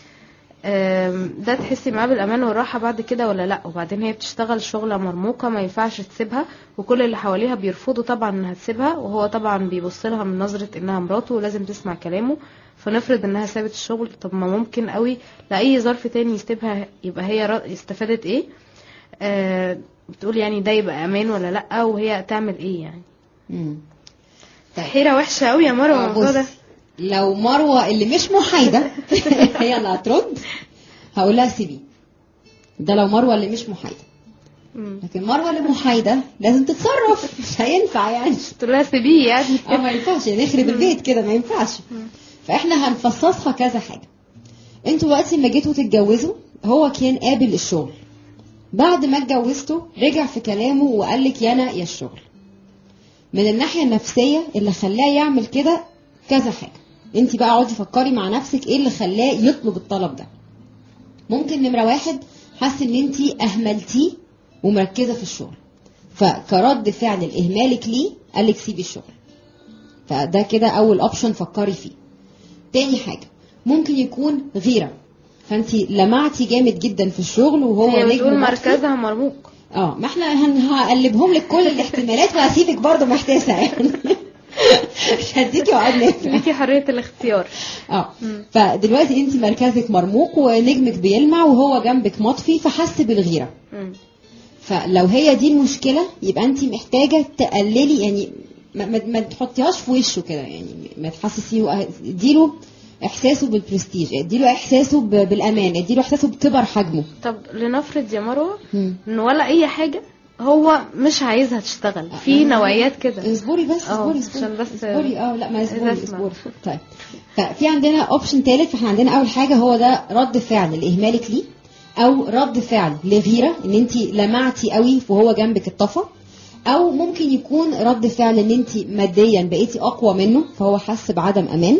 أم، ده تحسي معاه بالامان والراحه بعد كده ولا لا وبعدين هي بتشتغل شغله مرموقه ما ينفعش تسيبها وكل اللي حواليها بيرفضوا طبعا انها تسيبها وهو طبعا بيبص لها من نظره انها مراته ولازم تسمع كلامه فنفرض انها سابت الشغل طب ما ممكن قوي لاي ظرف تاني يسيبها يبقى هي را- استفادت ايه آه بتقول يعني ده يبقى امان ولا لا وهي تعمل ايه يعني مم. طيب. حيره وحشه قوي يا مروه آه، الموضوع ده بص، لو مروه اللي مش محايده هي اللي هترد هقول لها سيبيه ده لو مروه اللي مش محايده مم. لكن مروه اللي محايده لازم تتصرف مش هينفع يعني تقول لها سيبيه يعني اه ما ينفعش نخرب البيت كده ما ينفعش فاحنا هنفصصها كذا حاجه انتوا وقت ما جيتوا تتجوزوا هو كان قابل الشغل بعد ما اتجوزتوا رجع في كلامه وقال لك يا انا يا الشغل من الناحيه النفسيه اللي خلاه يعمل كده كذا حاجه انت بقى اقعدي فكري مع نفسك ايه اللي خلاه يطلب الطلب ده ممكن نمره واحد حاسس ان انت اهملتيه ومركزه في الشغل فكرد فعل لاهمالك ليه قال لك سيبي الشغل فده كده اول اوبشن فكري فيه تاني حاجه ممكن يكون غيره فانت لمعتي جامد جدا في الشغل وهو هي نجم بتقول مطفي. مركزها مرموق اه ما احنا هن- هقلبهم لك كل الاحتمالات وهسيبك برضه محتاسه يعني مش هديكي وعد نافع ليكي حريه الاختيار اه مم. فدلوقتي انت مركزك مرموق ونجمك بيلمع وهو جنبك مطفي فحس بالغيره مم. فلو هي دي المشكله يبقى انت محتاجه تقللي يعني ما, ما, ما تحطيهاش في وشه كده يعني ما تحسسيه اديله احساسه بالبرستيج اديله احساسه ب- بالامان اديله احساسه بكبر حجمه طب لنفرض يا مروه مم. ان ولا اي حاجه هو مش عايزها تشتغل في نوعيات كده اصبري بس اه، اصبري اصبري عشان بس- اصبري اه لا ما اصبري عايزة أسمع. اصبري طيب ففي عندنا اوبشن ثالث فاحنا عندنا اول حاجه هو ده رد فعل لاهمالك ليه او رد فعل لغيره ان انت لمعتي قوي وهو جنبك اتطفى او ممكن يكون رد فعل ان انت ماديا بقيتي اقوى منه فهو حس بعدم امان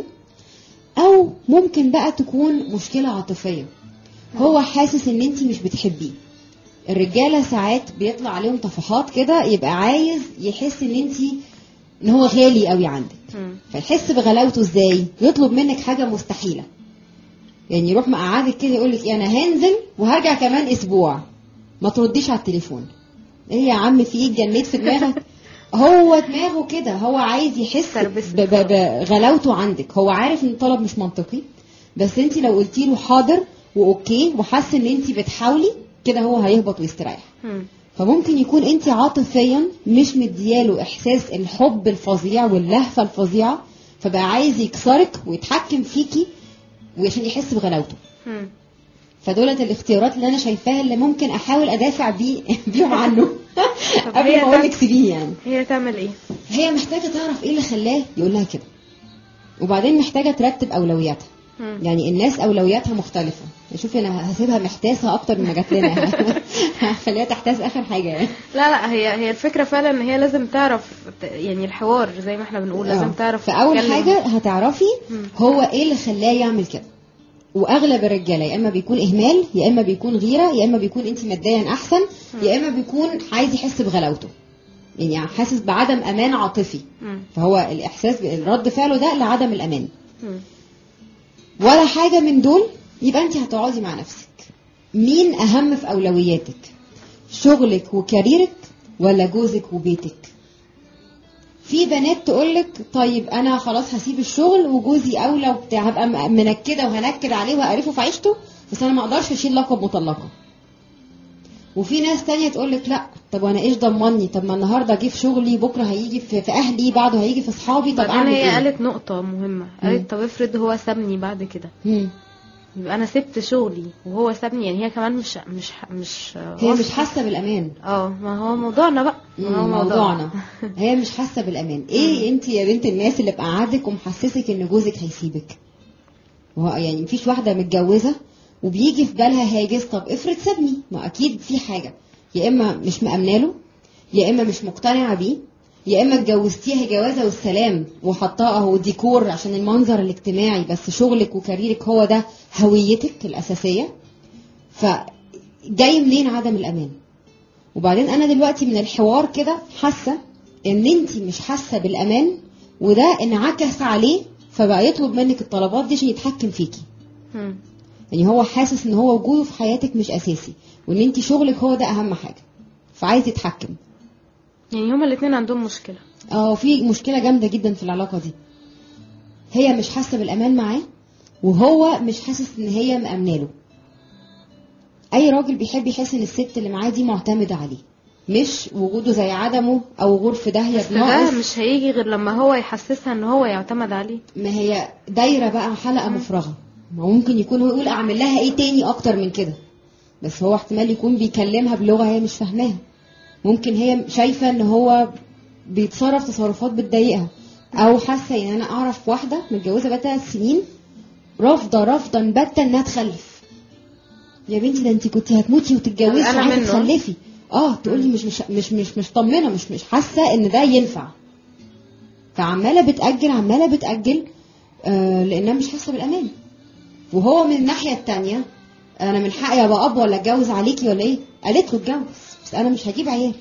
او ممكن بقى تكون مشكله عاطفيه هو حاسس ان انت مش بتحبيه الرجاله ساعات بيطلع عليهم طفحات كده يبقى عايز يحس ان انت ان هو غالي قوي عندك مم. فيحس بغلاوته ازاي يطلب منك حاجه مستحيله يعني يروح مقعدك كده يقول لك انا هنزل وهرجع كمان اسبوع ما ترديش على التليفون ايه يا عم في ايه اتجنيت في دماغك هو دماغه كده هو عايز يحس تربسك. ب- ب- بغلاوته عندك هو عارف ان الطلب مش منطقي بس انت لو قلتي له حاضر واوكي وحس ان انت بتحاولي كده هو هيهبط ويستريح مم. فممكن يكون انت عاطفيا مش مدياله احساس الحب الفظيع واللهفه الفظيعه فبقى عايز يكسرك ويتحكم فيكي وعشان يحس بغلاوته مم. فدولت الاختيارات اللي انا شايفاها اللي ممكن احاول ادافع بيه بيهم عنه طب قبل هي ما اقول ده- لك سيبيه يعني هي تعمل ايه هي محتاجه تعرف ايه اللي خلاه يقول لها كده وبعدين محتاجه ترتب اولوياتها مم. يعني الناس اولوياتها مختلفه شوفي انا هسيبها محتاسه اكتر من ما جات لنا خليها تحتاس اخر حاجه يعني لا لا هي هي الفكره فعلا ان هي لازم تعرف ت- يعني الحوار زي ما احنا بنقول لازم آه. تعرف فاول تتكلم. حاجه هتعرفي مم. هو ايه اللي خلاه يعمل كده واغلب الرجاله يا اما بيكون اهمال يا اما بيكون غيره يا اما بيكون انت ماديا احسن يا اما بيكون عايز يحس بغلاوته يعني حاسس بعدم امان عاطفي مم. فهو الاحساس الرد فعله ده لعدم الامان مم. ولا حاجه من دول يبقى انت هتقعدي مع نفسك مين اهم في اولوياتك شغلك وكاريرك ولا جوزك وبيتك في بنات تقولك طيب انا خلاص هسيب الشغل وجوزي اولى وبتاع هبقى م- منكده وهنكد عليه وهقرفه في عيشته بس انا ما اقدرش اشيل لقب مطلقه وفي ناس تانية تقولك لا طب وانا ايش ضمني طب ما النهارده جه في شغلي بكره هيجي في, في اهلي بعده هيجي في اصحابي طب بعدين اعمل هي ايه قالت نقطه مهمه قالت طب افرض هو سابني بعد كده مم. يبقى انا سبت شغلي وهو سابني يعني هي كمان مش مش مش هي مش حاسه بالامان اه ما هو موضوعنا بقى ما هو مم، موضوعنا هي مش حاسه بالامان ايه انت يا بنت الناس اللي بقعدك ومحسسك ان جوزك هيسيبك وهو يعني مفيش واحده متجوزه وبيجي في بالها هاجس طب افرض سابني ما اكيد في حاجه يا اما مش مأمنه له يا اما مش مقتنعه بيه يا اما اتجوزتيها جوازه والسلام وحطاه اهو ديكور عشان المنظر الاجتماعي بس شغلك وكاريرك هو ده هويتك الاساسيه فجاي منين عدم الامان وبعدين انا دلوقتي من الحوار كده حاسه ان انت مش حاسه بالامان وده انعكس عليه فبقى يطلب منك الطلبات دي عشان يتحكم فيكي مم. يعني هو حاسس ان هو وجوده في حياتك مش اساسي وان انت شغلك هو ده اهم حاجه فعايز يتحكم يعني هما الاثنين عندهم مشكله اه في مشكله جامده جدا في العلاقه دي هي مش حاسه بالامان معاه وهو مش حاسس ان هي مأمنه له اي راجل بيحب يحس ان الست اللي معاه دي معتمده عليه مش وجوده زي عدمه او غور في داهيه بس ده بناقص مش هيجي غير لما هو يحسسها ان هو يعتمد عليه ما هي دايره بقى حلقه مفرغه ما هو ممكن يكون هو يقول اعمل لها ايه تاني اكتر من كده بس هو احتمال يكون بيكلمها بلغه هي مش فاهماها ممكن هي شايفه ان هو بيتصرف تصرفات بتضايقها او حاسه ان انا اعرف واحده متجوزه بقى ثلاث سنين رافضه رفضا باتا انها تخلف يا بنتي ده انت كنت هتموتي وتتجوزي أنا وعايزه منه. تخلفي اه تقولي مش مش مش مش مش طمنه مش مش حاسه ان ده ينفع فعماله بتاجل عماله بتاجل آه لانها مش حاسه بالامان وهو من الناحيه التانية انا من حقي ابقى اب ولا اتجوز عليكي ولا ايه قالت له اتجوز بس انا مش هجيب عيال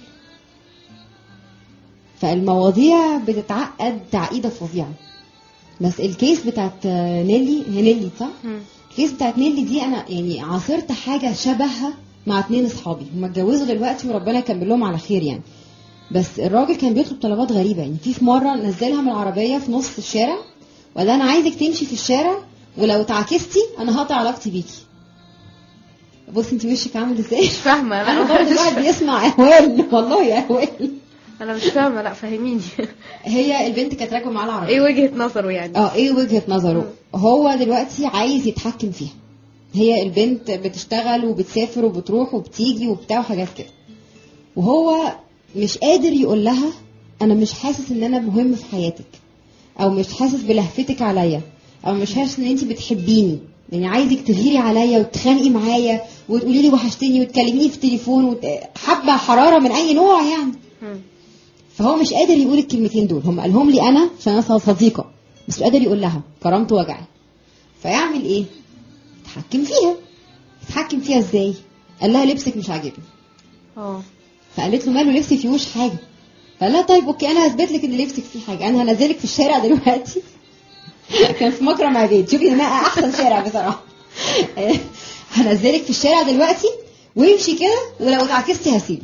فالمواضيع بتتعقد تعقيده فظيعه بس الكيس بتاعت آه، نيلي هي نيلي صح؟ مم. الكيس بتاعت نيلي دي انا يعني عاصرت حاجه شبهها مع اتنين اصحابي هم اتجوزوا دلوقتي وربنا يكمل لهم على خير يعني بس الراجل كان بيطلب طلبات غريبه يعني في في مره نزلها من العربيه في نص الشارع وقال لها انا عايزك تمشي في الشارع ولو اتعكستي انا هقطع علاقتي بيكي بصي انت وشك عامل ازاي مش فاهمه انا لا برضه الواحد بيسمع اهوال والله اهوال انا مش فاهمه لا فهميني هي البنت كانت راكبه معاه العربيه ايه وجهه نظره يعني اه ايه وجهة نظره هو دلوقتي عايز يتحكم فيها هي البنت بتشتغل وبتسافر وبتروح وبتيجي وبتاع وحاجات كده وهو مش قادر يقول لها انا مش حاسس ان انا مهم في حياتك او مش حاسس بلهفتك عليا او مش حاسس ان انت بتحبيني يعني عايزك تغيري عليا وتتخانقي معايا وتقولي لي وحشتني وتكلميني في التليفون وت... حابه حراره من اي نوع يعني مم. فهو مش قادر يقول الكلمتين دول هم قالهم لي انا عشان انا صديقه بس مش قادر يقول لها كرامته وجعي فيعمل ايه يتحكم فيها يتحكم فيها ازاي قال لها لبسك مش عاجبني اه فقالت له ماله لبسي فيهوش حاجه فقال لها طيب اوكي انا هثبت لك ان لبسك فيه حاجه انا هنزلك في الشارع دلوقتي كان في مكرم عبيد شوفي ده احسن شارع بصراحه هنزلك في الشارع دلوقتي وامشي كده ولو اتعكستي هسيبك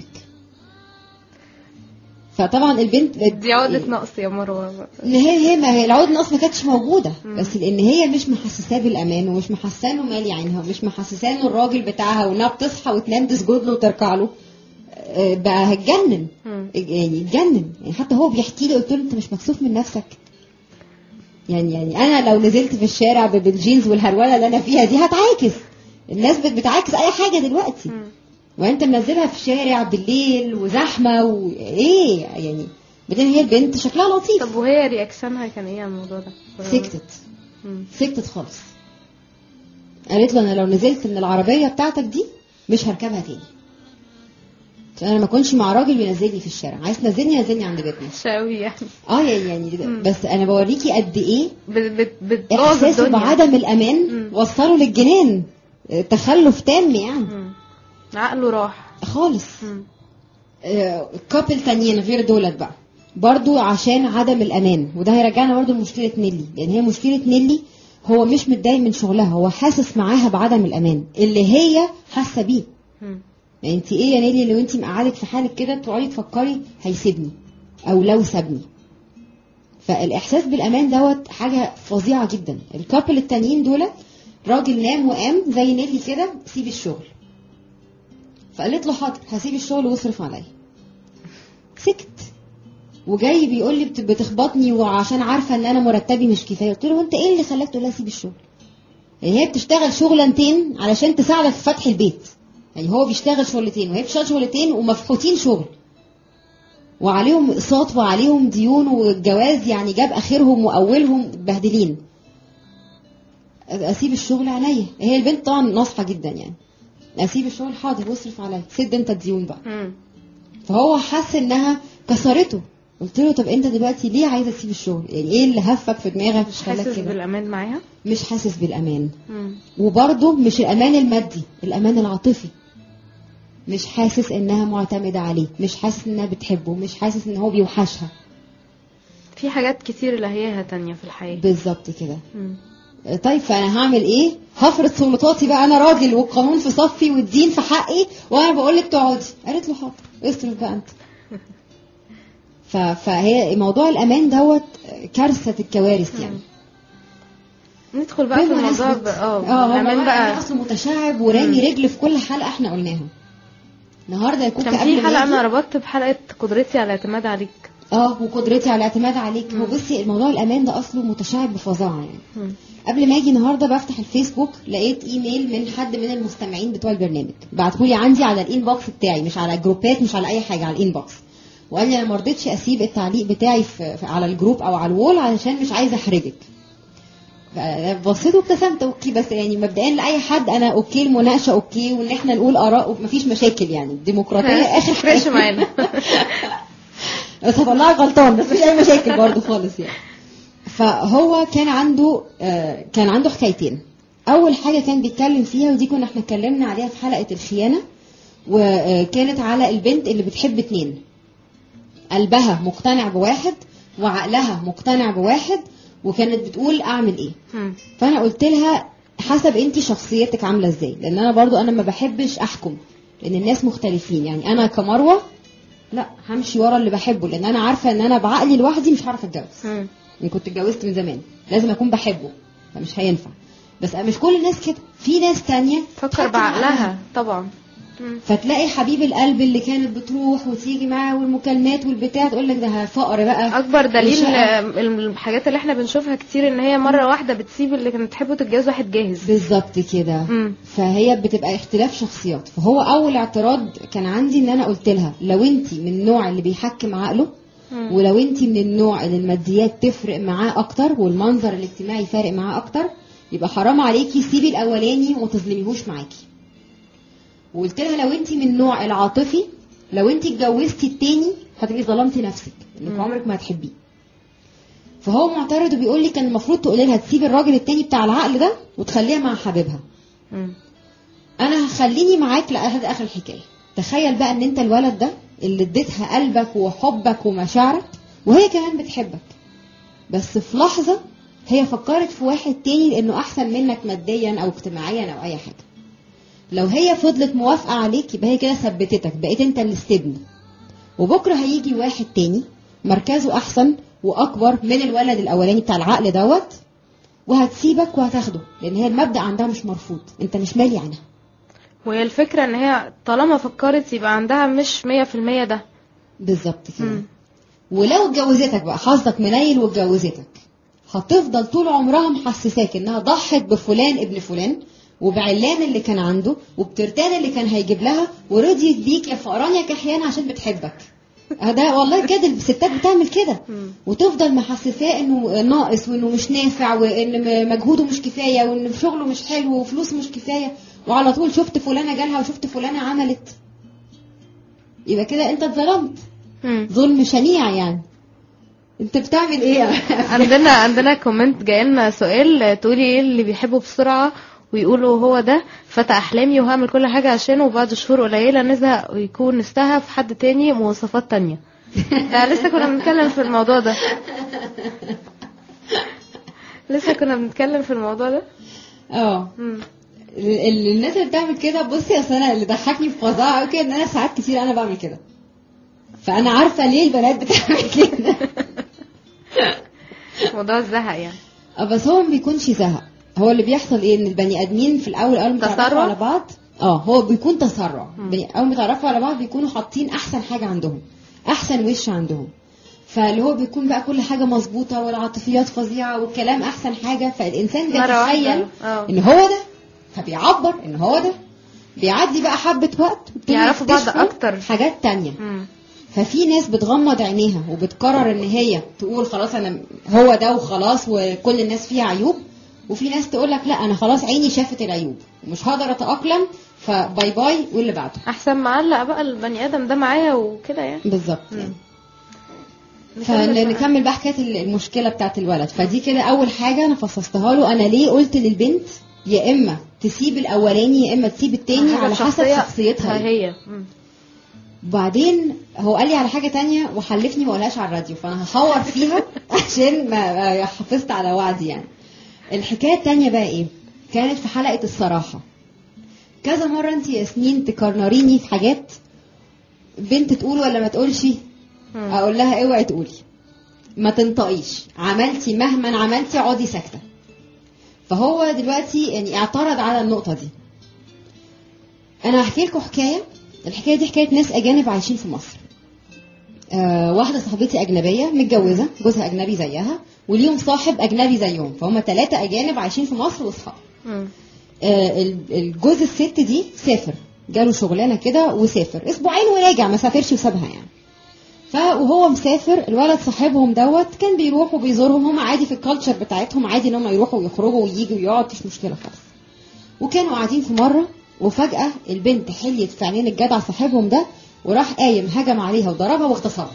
فطبعا البنت دي عقدة نقص يا مروة ان هي هي ما هي العقد النقص ما كانتش موجوده مم. بس لان هي مش محسساه بالامان ومش محسساه انه مالي عينها ومش محسساه انه الراجل بتاعها وانها بتصحى وتنام تسجد له وتركع له آه، بقى هتجنن مم. يعني اتجنن يعني حتى هو بيحكي لي قلت له انت مش مكسوف من نفسك يعني يعني انا لو نزلت في الشارع ب- بالجينز والهروله اللي انا فيها دي هتعاكس الناس بت- بتعاكس اي حاجه دلوقتي مم. وانت منزلها في الشارع بالليل وزحمه وايه يعني بعدين هي البنت شكلها لطيف طب وهي رياكشنها كان ايه على الموضوع ده؟ سكتت مم. سكتت خالص قالت له انا لو نزلت من العربيه بتاعتك دي مش هركبها تاني عشان انا ما كنتش مع راجل بينزلني في الشارع عايز تنزلني نزلني عند بيتنا شاوي يعني اه يعني يعني مم. بس انا بوريكي قد ايه بت- بت- بتبوظ احساسه الدنيا بعدم الامان مم. وصله للجنان آه، تخلف تام يعني مم. عقله راح خالص مم. كابل تانيين غير دولت بقى برضو عشان عدم الامان وده هيرجعنا برضو لمشكله نيلي لان هي مشكله نيلي هو مش متضايق من شغلها هو حاسس معاها بعدم الامان اللي هي حاسه بيه مم. يعني انت ايه يا نيلي لو انت مقعدك في حالك كده تقعدي تفكري هيسيبني او لو سابني فالاحساس بالامان دوت حاجه فظيعه جدا الكابل التانيين دول راجل نام وقام زي نيلي كده سيب الشغل فقالت له حاضر هسيب الشغل واصرف عليا سكت وجاي بيقول لي بت- بتخبطني وعشان عارفه ان انا مرتبي مش كفايه قلت له انت ايه اللي خلاك تقول لها سيب الشغل يعني هي بتشتغل شغلانتين علشان تساعدك في فتح البيت يعني هو بيشتغل شغلتين وهي بتشتغل شغلتين ومفحوطين شغل وعليهم اقساط وعليهم ديون والجواز يعني جاب اخرهم واولهم متبهدلين اسيب الشغل عينيا هي البنت طبعا ناصحه جدا يعني اسيب الشغل حاضر واصرف عليا سد انت الديون بقى مم. فهو حس انها كسرته قلت له طب انت دلوقتي ليه عايزه تسيب الشغل يعني ايه اللي هفك في دماغك مش خلاك حاسس كده بالامان معاها مش حاسس بالامان مم. وبرضه مش الامان المادي الامان العاطفي مش حاسس انها معتمده عليه مش حاسس انها بتحبه مش حاسس ان هو بيوحشها في حاجات كتير لهياها تانية في الحياة بالظبط كده مم. طيب فانا هعمل ايه هفرض سلطاتي بقى انا راجل والقانون في صفي والدين في حقي وانا بقول لك تقعدي قالت له حاضر اصرف بقى انت ف- فهي موضوع الامان دوت كارثه الكوارث يعني ندخل بقى في كله الموضوع يثبت. ب- اه اه الامان الامان بقى اصله متشعب ورامي مم. رجل في كل حلقه احنا قلناها النهارده يكون كان في حلقة انا ربطت بحلقة قدرتي على الاعتماد عليك اه وقدرتي على الاعتماد عليك هو مم. بصي الموضوع الامان ده اصله متشعب بفظاعه يعني مم. قبل ما اجي النهارده بفتح الفيسبوك لقيت ايميل من حد من المستمعين بتوع البرنامج بعتهولي عندي على الانبوكس بتاعي مش على جروبات مش على اي حاجه على الانبوكس وقال لي انا ما رضيتش اسيب التعليق بتاعي في في- على الجروب او على الوول علشان مش عايزه احرجك بصيت وابتسمت اوكي بس يعني مبدئيا لاي حد انا اوكي المناقشه اوكي وان احنا نقول اراء ومفيش مشاكل يعني الديمقراطيه اخر فريش حاجه معانا بس هطلعك غلطان بس مفيش اي مشاكل برضه خالص يعني فهو كان عنده آه، كان عنده حكايتين اول حاجه كان بيتكلم فيها ودي كنا احنا اتكلمنا عليها في حلقه الخيانه وكانت على البنت اللي بتحب اتنين قلبها مقتنع بواحد وعقلها مقتنع بواحد وكانت بتقول اعمل ايه مم. فانا قلت لها حسب انت شخصيتك عامله ازاي لان انا برضو انا ما بحبش احكم لان الناس مختلفين يعني انا كمروه لا همشي ورا اللي بحبه لان انا عارفه ان انا بعقلي لوحدي مش هعرف اتجوز مم. يعني كنت اتجوزت من زمان لازم اكون بحبه فمش هينفع بس مش كل الناس كده في ناس تانية فكر تحكم بعقلها طبعا مم. فتلاقي حبيب القلب اللي كانت بتروح وتيجي معاه والمكالمات والبتاع تقول لك ده فقر بقى اكبر دليل وشقة. آه، الحاجات اللي احنا بنشوفها كتير ان هي مره واحده بتسيب اللي كانت تحبه تتجوز واحد جاهز بالظبط كده مم. فهي بتبقى اختلاف شخصيات فهو اول اعتراض كان عندي ان انا قلت لها لو انت من النوع اللي بيحكم عقله مم. ولو انت من النوع اللي الماديات تفرق معاه اكتر والمنظر الاجتماعي فارق معاه اكتر يبقى حرام عليكي سيبي الاولاني وما تظلميهوش معاكي وقلت لها لو انت من النوع العاطفي لو انت اتجوزتي التاني هتبقي ظلمتي نفسك انك مم. عمرك ما هتحبيه فهو معترض وبيقول لي كان المفروض تقولي لها تسيبي الراجل التاني بتاع العقل ده وتخليها مع حبيبها مم. انا هخليني معاك لحد اخر الحكايه تخيل بقى ان انت الولد ده اللي اديتها قلبك وحبك ومشاعرك وهي كمان بتحبك بس في لحظه هي فكرت في واحد تاني لانه احسن منك ماديا او اجتماعيا او اي حاجه لو هي فضلت موافقه عليك يبقى هي كده ثبتتك بقيت انت اللي استبن وبكره هيجي واحد تاني مركزه احسن واكبر من الولد الاولاني بتاع العقل دوت وهتسيبك وهتاخده لان هي المبدا عندها مش مرفوض انت مش مالي عنها وهي الفكره ان هي طالما فكرت يبقى عندها مش 100% ده بالظبط كده مم. ولو اتجوزتك بقى حظك منيل واتجوزتك هتفضل طول عمرها محسساك انها ضحت بفلان ابن فلان وبعلان اللي كان عنده وبترتان اللي كان هيجيب لها ورضيت بيك يا فقران يا كحيان عشان بتحبك آه ده والله بجد الستات بتعمل كده مم. وتفضل محسساه انه ناقص وانه مش نافع وان م- مجهوده مش كفايه وان شغله مش حلو وفلوسه مش كفايه وعلى طول شفت فلانه جالها وشفت فلانه عملت يبقى كده انت اتظلمت مم. ظلم شنيع يعني انت بتعمل ايه عندنا عندنا كومنت جاي لنا سؤال آه، تقولي ايه اللي بيحبه بسرعه ويقولوا هو ده فتى احلامي وهعمل كل حاجه عشانه وبعد شهور قليله نزهق ويكون نستهى في حد تاني مواصفات تانية ده لسه كنا بنتكلم في الموضوع ده لسه كنا بنتكلم في الموضوع ده اه مم. ال- ال- الناس اللي بتعمل كده بصي اصل انا اللي ضحكني في فظاعه قوي كده ان انا ساعات كتير انا بعمل كده فانا عارفه ليه البنات بتعمل كده موضوع الزهق يعني اه بس هو ما بيكونش زهق هو اللي بيحصل ايه ان البني ادمين في الاول اول ما يتعرفوا تسرع؟ على بعض اه هو بيكون تسرع مم. بني- اول ما يتعرفوا على بعض بيكونوا حاطين احسن حاجه عندهم احسن وش عندهم فاللي هو بيكون بقى كل حاجه مظبوطه والعاطفيات فظيعه والكلام احسن حاجه فالانسان مرة واحدة. بيتخيل اه. ان هو ده فبيعبر ان هو ده بيعدي بقى حبه وقت وبيبتدوا يعرفوا بعض يكتشفوا أكتر. حاجات تانية مم. ففي ناس بتغمض عينيها وبتقرر ان هي تقول خلاص انا هو ده وخلاص وكل الناس فيها عيوب وفي ناس تقول لك لا انا خلاص عيني شافت العيوب ومش هقدر اتاقلم فباي باي واللي بعده احسن معلق بقى البني ادم ده معايا وكده يعني بالظبط مم. يعني. نكمل بقى. فنكمل بقى حكايه المشكله بتاعت الولد فدي كده اول حاجه انا فصصتها له انا ليه قلت للبنت يا اما تسيب الاولاني يا اما تسيب التاني على حسب شخصية- شخصيتها إيه. هي مم. وبعدين هو قال لي على حاجه تانية وحلفني ما اقولهاش على الراديو فانا هحور فيها عشان ما ما حافظت على وعدي يعني الحكايه التانية بقى ايه كانت في حلقه الصراحه كذا مره انت يا ياسمين تكرنريني في حاجات بنت تقول ولا ما تقولش مم. اقول لها اوعي تقولي ما تنطقيش عملتي مهما عملتي اقعدي ساكته فهو دلوقتي يعني اعترض على النقطه دي انا هحكي لكم حكايه الحكايه دي حكايه ناس اجانب عايشين في مصر آه واحده صاحبتي اجنبيه متجوزه جوزها اجنبي زيها وليهم صاحب اجنبي زيهم فهم ثلاثه اجانب عايشين في مصر واصحاب مم. آه، ال- الجوز الست دي سافر جاله شغلانه كده وسافر اسبوعين وراجع ما سافرش وسابها يعني ف وهو مسافر الولد صاحبهم دوت كان بيروح وبيزورهم هم عادي في الكالتشر بتاعتهم عادي ان هم يروحوا ويخرجوا وييجوا ويقعدوا مفيش مشكله خالص وكانوا قاعدين في مره وفجاه البنت حليت في عينين الجدع صاحبهم ده وراح قايم هجم عليها وضربها واغتصبها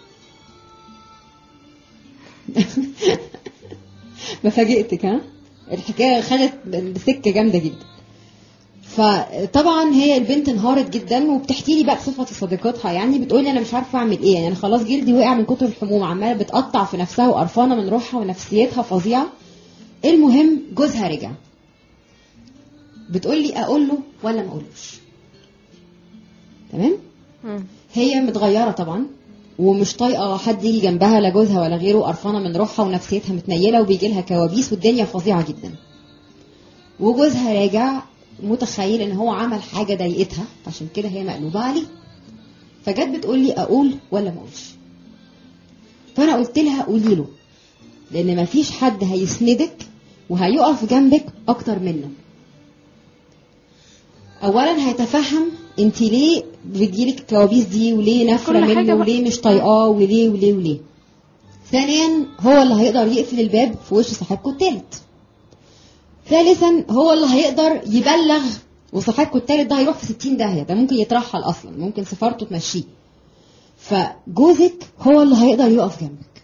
مفاجئتك ها الحكايه خدت سكه جامده جدا فطبعا هي البنت انهارت جدا وبتحكي لي بقى بصفتي صديقتها يعني بتقول لي انا مش عارفه اعمل ايه يعني انا خلاص جلدي وقع من كتر الحموم عماله بتقطع في نفسها وقرفانه من روحها ونفسيتها فظيعه المهم جوزها رجع بتقول لي اقول له ولا ما اقولوش تمام مم. هي متغيره طبعا ومش طايقه حد يجي جنبها لا جوزها ولا غيره قرفانه من روحها ونفسيتها متنيله وبيجي لها كوابيس والدنيا فظيعه جدا وجوزها راجع متخيل ان هو عمل حاجه ضايقتها عشان كده هي مقلوبه عليه فجت بتقول لي اقول ولا ما اقولش فانا قلت لها قولي له لان مفيش حد هيسندك وهيقف جنبك اكتر منه اولا هيتفهم انت ليه بتجيلك الكوابيس دي وليه نافره كل حاجة منه بقى. وليه مش طايقاه وليه وليه وليه ثانيا هو اللي هيقدر يقفل الباب في وش صاحبكم التالت ثالثا هو اللي هيقدر يبلغ وصاحبكم التالت ده هيروح في 60 داهيه ده ممكن يترحل اصلا ممكن سفارته تمشيه فجوزك هو اللي هيقدر يقف جنبك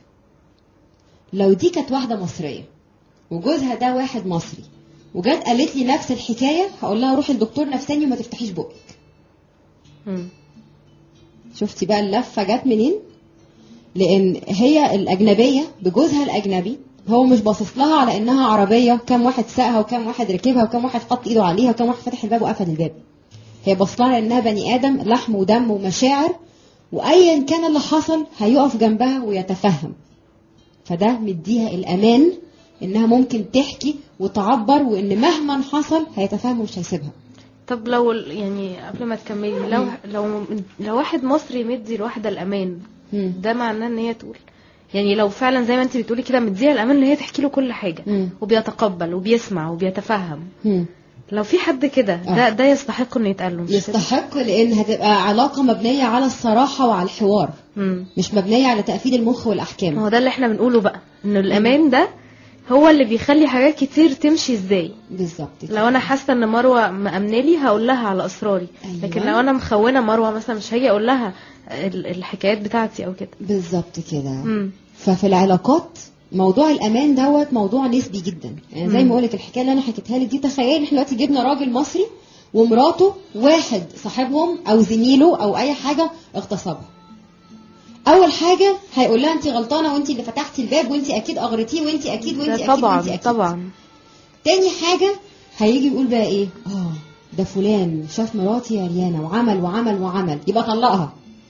لو دي كانت واحده مصريه وجوزها ده واحد مصري وجت قالت لي نفس الحكايه هقول لها روحي لدكتور نفساني وما تفتحيش بقك مم. شفتي بقى اللفه جت منين لان هي الاجنبيه بجوزها الاجنبي هو مش باصص لها على انها عربيه كام واحد ساقها وكام واحد ركبها وكام واحد حط ايده عليها وكام واحد فتح الباب وقفل الباب هي باصه لها انها بني ادم لحم ودم ومشاعر وايا كان اللي حصل هيقف جنبها ويتفهم فده مديها الامان انها ممكن تحكي وتعبر وان مهما حصل هيتفهم ومش هيسيبها طب لو ال- يعني قبل ما تكملي لو لو لو واحد مصري مدي الواحده الامان مم. ده معناه ان هي تقول يعني لو فعلا زي ما انت بتقولي كده مديها الامان ان هي تحكي له كل حاجه مم. وبيتقبل وبيسمع وبيتفهم مم. لو في حد كده ده آه. ده يستحق انه يتقال له مش كده؟ يستحق لان هتبقى علاقه مبنيه على الصراحه وعلى الحوار مم. مش مبنيه على تقفيل المخ ما والاحكام هو ده اللي احنا بنقوله بقى ان الامان ده هو اللي بيخلي حاجات كتير تمشي ازاي بالظبط كده. لو انا حاسه ان مروه مأمنه لي هقول لها على اسراري أيوة. لكن لو انا مخونه مروه مثلا مش هاجي اقول لها ال- الحكايات بتاعتي او كده بالظبط كده مم. ففي العلاقات موضوع الامان دوت موضوع نسبي جدا يعني زي مم. ما اقول لك الحكايه اللي انا حكيتها لك دي تخيل احنا دلوقتي جبنا راجل مصري ومراته واحد صاحبهم او زميله او اي حاجه اغتصبها اول حاجه هيقول لها انت غلطانه وانت اللي فتحتي الباب وانت اكيد اغرتيه وانت اكيد وانت ده اكيد طبعا وانت اكيد طبعا تاني حاجة هيجي يقول بقى ايه اه ده فلان شاف مراتي عريانة وعمل وعمل وعمل يبقى طلقها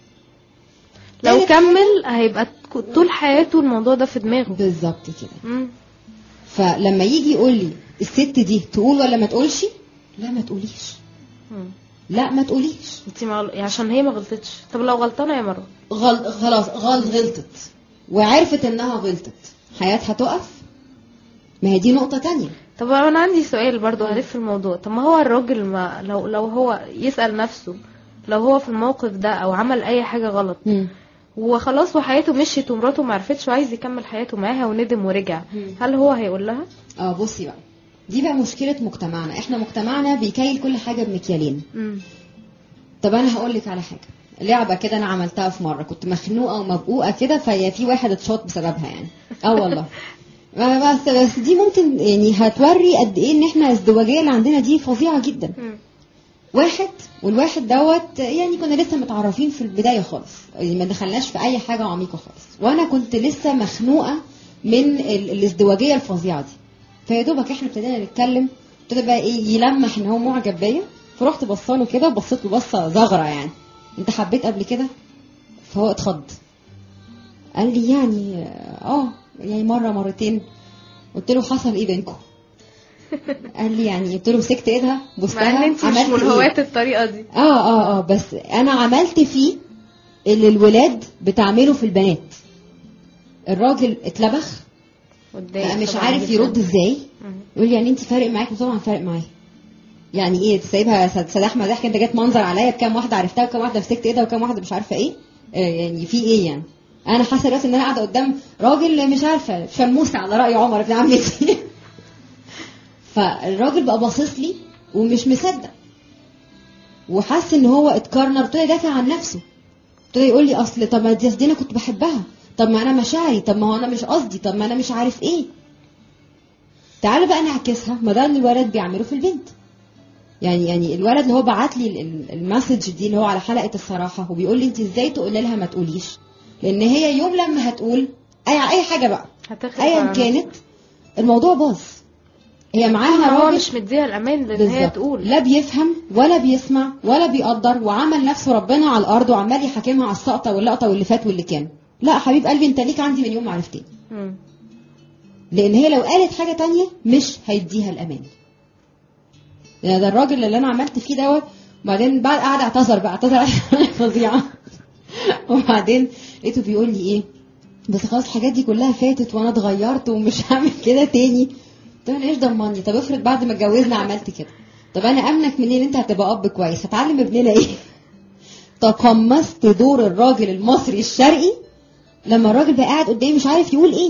لو تالت كمل هيبقى ك- طول حياته الموضوع ده في دماغه بالظبط كده مم. فلما يجي يقول لي الست دي تقول ولا ما تقولش لا ما تقوليش مم. لا ما تقوليش انت ما غل- يعني عشان هي ما غلطتش طب لو غلطانه يا مروه غل... خلاص غلط غلطت وعرفت انها غلطت حياتها تقف ما هي دي نقطة تانية طب انا عندي سؤال برضو هلف الموضوع طب ما هو الراجل ما لو لو هو يسأل نفسه لو هو في الموقف ده او عمل اي حاجه غلط مم. وخلاص وحياته مشيت ومراته ما عرفتش وعايز يكمل حياته معاها وندم ورجع مم. هل هو هيقول لها اه بصي بقى دي بقى مشكلة مجتمعنا احنا مجتمعنا بيكيل كل حاجة بمكيالين مم. طب انا هقول لك على حاجه لعبه كده انا عملتها في مره كنت مخنوقه ومبقوقه كده فهي في واحد اتشاط بسببها يعني اه والله ما- بس بس دي ممكن يعني هتوري قد ايه ان احنا الازدواجيه اللي عندنا دي فظيعه جدا مم. واحد والواحد دوت يعني كنا لسه متعرفين في البدايه خالص يعني ما دخلناش في اي حاجه عميقه خالص وانا كنت لسه مخنوقه من ال- الازدواجيه الفظيعه دي فيا دوبك احنا ابتدينا نتكلم ابتدى بقى ايه يلمح ان هو معجب بيا فرحت بصاله كده وبصيت له بصه زغره يعني انت حبيت قبل كده فهو اتخض قال لي يعني اه يعني مره مرتين قلت له حصل ايه بينكم قال لي يعني قلت له مسكت ايدها بوستها مع ان انت مش عملت من إيه؟ هواة الطريقه دي اه اه اه بس انا عملت فيه اللي الولاد بتعمله في البنات الراجل اتلبخ قدام بقى مش طبعاً عارف جداً. يرد ازاي مم. يقول لي يعني انت فارق معاك طبعا فارق معايا يعني ايه سايبها سد- سداح مداح انت جت منظر عليا بكام واحده عرفتها وكام واحده مسكت ايدها وكام واحده مش عارفه ايه آه يعني في ايه يعني انا حاسه دلوقتي ان انا قاعده قدام راجل مش عارفه شموسه على راي عمر ابن عمتي فالراجل بقى باصص لي ومش مصدق وحس ان هو اتكرنر ابتدى يدافع عن نفسه ابتدى يقول لي اصل طب ما دي دي انا كنت بحبها طب ما انا مشاعري طب ما هو انا مش قصدي طب ما انا مش عارف ايه تعالى بقى نعكسها ما ده اللي الولد بيعمله في البنت يعني يعني الولد اللي هو بعت لي ال- ال- المسج دي اللي هو على حلقه الصراحه وبيقول لي انت ازاي تقولي لها ما تقوليش لان هي يوم لما هتقول اي اي حاجه بقى هتخرب ايا على كانت الموضوع باظ هي معاها هو راجل مش مديها الامان لان هي بالظبط. تقول لا بيفهم ولا بيسمع ولا بيقدر وعمل نفسه ربنا على الارض وعمال يحاكمها على السقطه واللقطه واللي فات واللي كان لا حبيب قلبي انت ليك عندي من يوم ما عرفتني مم. لان هي لو قالت حاجه تانية مش هيديها الامان يعني ده الراجل اللي انا عملت فيه دوت وبعدين بعد قعد اعتذر بقى اعتذر عشان فظيعه وبعدين لقيته بيقول لي ايه بس خلاص الحاجات دي كلها فاتت وانا اتغيرت ومش هعمل كده تاني طب انا ايش ضمني طب افرض بعد ما اتجوزنا عملت كده طب انا امنك منين انت هتبقى اب كويس هتعلم ابننا ايه تقمصت دور الراجل المصري الشرقي لما الراجل بقى قاعد قدامي مش عارف يقول ايه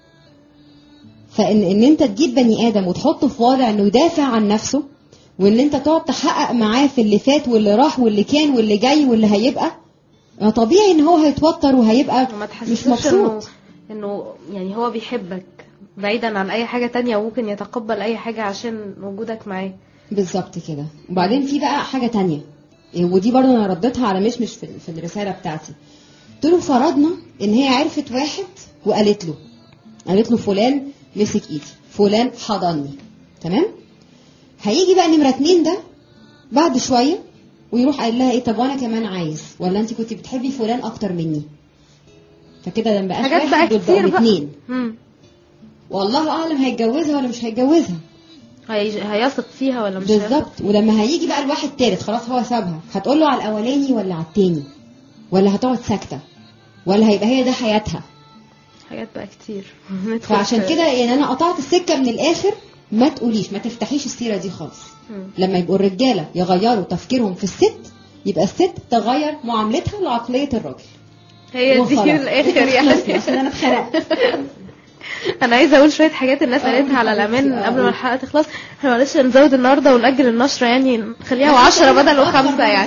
فان ان انت تجيب بني ادم وتحطه في وضع انه يدافع عن نفسه وان انت تقعد تحقق معاه في اللي فات واللي راح واللي كان واللي جاي واللي هيبقى ما طبيعي ان هو هيتوتر وهيبقى وما مش تحسسوش انه مبسوط انه يعني هو بيحبك بعيدا عن اي حاجة تانية وممكن يتقبل اي حاجة عشان وجودك معاه بالظبط كده وبعدين في بقى حاجه تانية إيه، ودي برضه انا رديتها على مش مش في, في الرساله بتاعتي قلت له فرضنا ان هي عرفت واحد وقالت له قالت له فلان مسك ايدي فلان حضني تمام هيجي بقى نمره اتنين ده بعد شويه ويروح قايل لها ايه طب وانا كمان عايز ولا انت كنت بتحبي فلان اكتر مني فكده ده مبقاش حاجات بقى واحد دول كتير بقوا بقى. اتنين مم. والله اعلم هيتجوزها ولا مش هيتجوزها هي... هيثق فيها ولا مش هيثق بالظبط ولما هيجي بقى الواحد تالت خلاص هو سابها هتقول له على الاولاني ولا على التاني ولا هتقعد ساكته ولا هيبقى هي ده حياتها حاجات بقى كتير ندخل فعشان في- كده يعني انا قطعت السكه من الاخر ما تقوليش ما تفتحيش السيره دي خالص مم. لما يبقوا الرجاله يغيروا تفكيرهم في الست يبقى الست تغير معاملتها لعقليه الراجل هي دي وخلاص. الاخر خلصنا، يعني عشان انا اتخنقت انا عايزه اقول شويه حاجات الناس آه، قالتها على حبيبتي، الامان آه. قبل ما الحلقه تخلص احنا معلش نزود النهارده ونأجل النشره يعني نخليها وعشرة بدل وخمسة يعني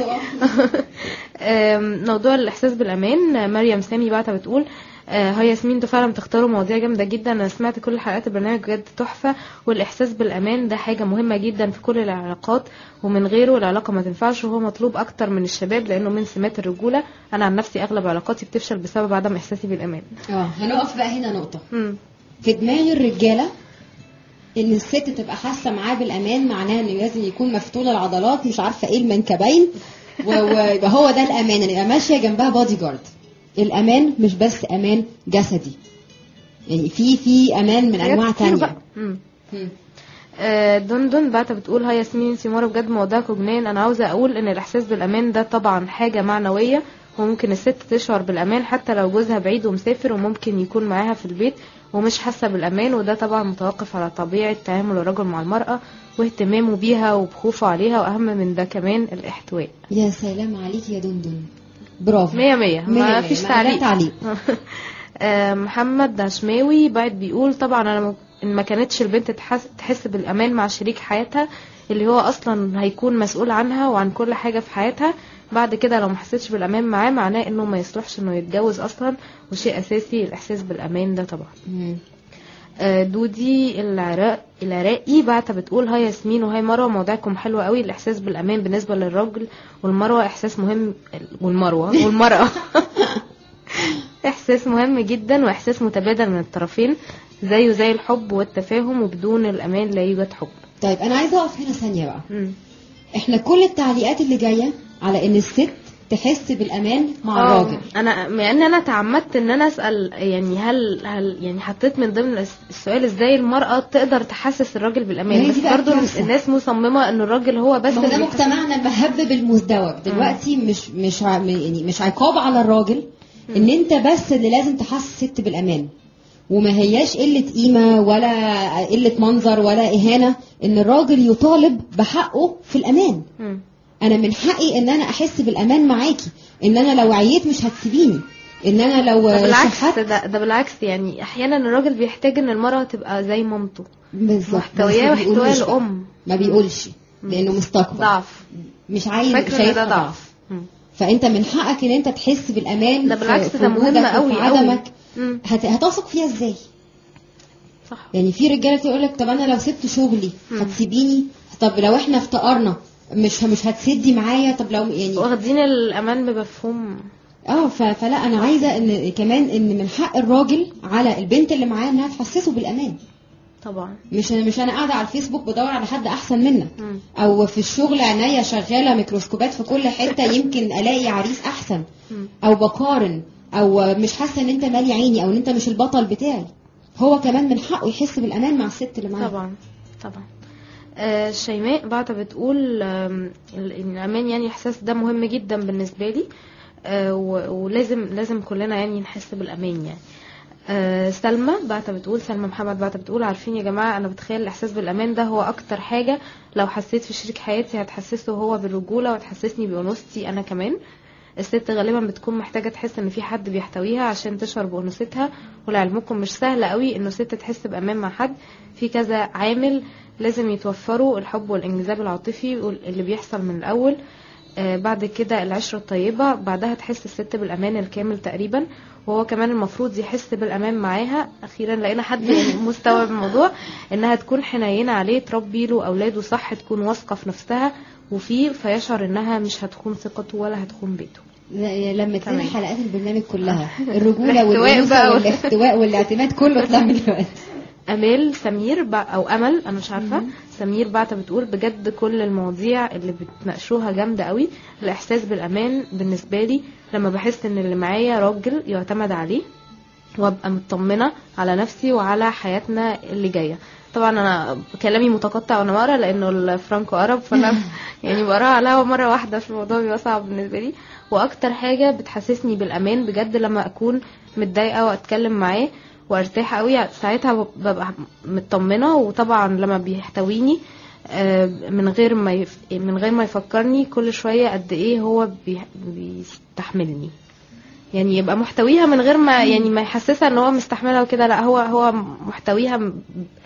آم، موضوع الاحساس بالامان آه، مريم سامي بعتها بتقول آه، هاي ياسمين انتوا فعلا بتختاروا مواضيع جامده جدا انا سمعت كل حلقات البرنامج بجد تحفه والاحساس بالامان ده حاجه مهمه جدا في كل العلاقات ومن غيره العلاقه ما تنفعش وهو مطلوب اكتر من الشباب لانه من سمات الرجوله انا عن نفسي اغلب علاقاتي بتفشل بسبب عدم احساسي بالامان اه هنقف بقى هنا نقطه مم. في دماغ الرجاله ان الست تبقى حاسه معاه بالامان معناها انه لازم يكون مفتول العضلات مش عارفه ايه المنكبين و- ويبقى هو ده الامان ان يبقى ماشيه جنبها بادي جارد الامان مش بس امان جسدي يعني في في امان من حاجات انواع كتير تانية بقى. مم. مم. آه، دندن بعتها بتقول هاي ياسمين انتي مرة بجد موضوعكم جنان انا عاوزه اقول ان الاحساس بالامان ده طبعا حاجه معنويه وممكن الست تشعر بالامان حتى لو جوزها بعيد ومسافر وممكن يكون معاها في البيت ومش حاسه بالامان وده طبعا متوقف على طبيعه تعامل الرجل مع المراه واهتمامه بيها وبخوفه عليها واهم من ده كمان الاحتواء يا سلام عليك يا دندن برافو مية مية مية ما مية. فيش ما تعليق لا تعليق. آه، محمد عشماوي بعد بيقول طبعا انا م- ان ما كانتش البنت تحس, تحس بالامان مع شريك حياتها اللي هو اصلا هيكون مسؤول عنها وعن كل حاجه في حياتها بعد كده لو ما حسيتش بالامان معاه معناه انه ما يصلحش انه يتجوز اصلا وشيء اساسي الاحساس بالامان ده طبعا مم. آه، دودي العراق العراقي بعتها بتقول هاي ياسمين وهاي مروه موضوعكم حلو قوي الاحساس بالامان بالنسبه للراجل والمروه احساس مهم والمروه والمراه احساس مهم جدا واحساس متبادل من الطرفين زيه زي الحب والتفاهم وبدون الامان لا يوجد حب طيب انا عايزه اقف هنا ثانيه بقى مم. احنا كل التعليقات اللي جايه على ان الست تحس بالامان مع آه، الراجل انا مع ان انا تعمدت ان انا اسال يعني هل هل يعني حطيت من ضمن الس- السؤال ازاي المراه تقدر تحسس الراجل ما بالامان هي بس دي بقى برضو الكارثة. الناس مصممه ان الراجل هو بس ما هو ده اللي بيحس- مجتمعنا مهبب المزدوج دلوقتي مش مش ع- يعني مش عقاب على الراجل ان انت بس اللي لازم تحسس الست بالامان وما هياش قلة قيمة ولا قلة منظر ولا إهانة إن الراجل يطالب بحقه في الأمان مم. أنا من حقي إن أنا أحس بالأمان معاكي إن أنا لو عييت مش هتسيبيني إن أنا لو ده بالعكس شحت ده, ده بالعكس يعني احيانا الراجل بيحتاج ان المراه تبقى زي مامته بالظبط محتوياه بس ما واحتواء بيقولوش بقى. الام ما بيقولش لأنه مستكبر ضعف مش عايز فاكر ان شايفها ده ضعف مم. فانت من حقك ان انت تحس بالامان ده في- بالعكس في ده مهم وجودك قوي وفي قوي. عدمك مم. هت- هتثق فيها ازاي صح يعني في رجاله تقول لك طب انا لو سبت شغلي هتسيبيني طب لو احنا افتقرنا مش مش هتسدي معايا طب لو يعني واخدين الامان بمفهوم اه ف- فلا انا عايزه ان كمان ان من حق الراجل على البنت اللي معاه انها تحسسه بالامان طبعا مش مش انا قاعده على الفيسبوك بدور على حد احسن منك مم. او في الشغل عينيا شغاله ميكروسكوبات في كل حته يمكن الاقي عريس احسن مم. او بقارن او مش حاسه ان انت مالي عيني او ان انت مش البطل بتاعي هو كمان من حقه يحس بالامان مع الست اللي معاه طبعا طبعا آه، شيماء بعد بتقول آم، ال- إن الامان يعني الاحساس ده مهم جدا بالنسبه لي آه، و- ولازم لازم كلنا يعني نحس بالامان يعني آه، سلمى بعت بتقول سلمى محمد بعت بتقول عارفين يا جماعه انا بتخيل الاحساس بالامان ده هو اكتر حاجه لو حسيت في شريك حياتي هتحسسه هو بالرجوله وتحسسني بانوثتي انا كمان الست غالبا بتكون محتاجه تحس ان في حد بيحتويها عشان تشعر بانوثتها ولعلمكم مش سهل قوي انه ست تحس بامان مع حد في كذا عامل لازم يتوفروا الحب والانجذاب العاطفي اللي بيحصل من الاول آه، بعد كده العشرة الطيبة بعدها تحس الست بالأمان الكامل تقريبا وهو كمان المفروض يحس بالأمان معاها أخيرا لقينا حد يعني مستوعب الموضوع إنها تكون حنينة عليه تربي له أولاده صح تكون واثقة في نفسها وفيه فيشعر إنها مش هتخون ثقته ولا هتخون بيته لما لنا تمام. حلقات البرنامج كلها الرجوله الاحتواء والانوثه بقى. والاحتواء والاعتماد كله اتلم دلوقتي امال سمير ب... او امل انا مش عارفه سمير بعت بتقول بجد كل المواضيع اللي بتناقشوها جامده قوي الاحساس بالامان بالنسبه لي لما بحس ان اللي معايا راجل يعتمد عليه وابقى مطمنه على نفسي وعلى حياتنا اللي جايه طبعا انا كلامي متقطع وانا بقرا لانه الفرانكو ارب فانا يعني بقراها على الهوا مره واحده في الموضوع بيبقى صعب بالنسبه لي واكتر حاجه بتحسسني بالامان بجد لما اكون متضايقه واتكلم معاه وارتاح قوي ساعتها ببقى مطمنه وطبعا لما بيحتويني آه، من غير ما يف... من غير ما يفكرني كل شويه قد ايه هو بي... بيستحملني يعني يبقى محتويها من غير ما يعني ما يحسسها ان هو مستحملها وكده لا هو هو محتويها م-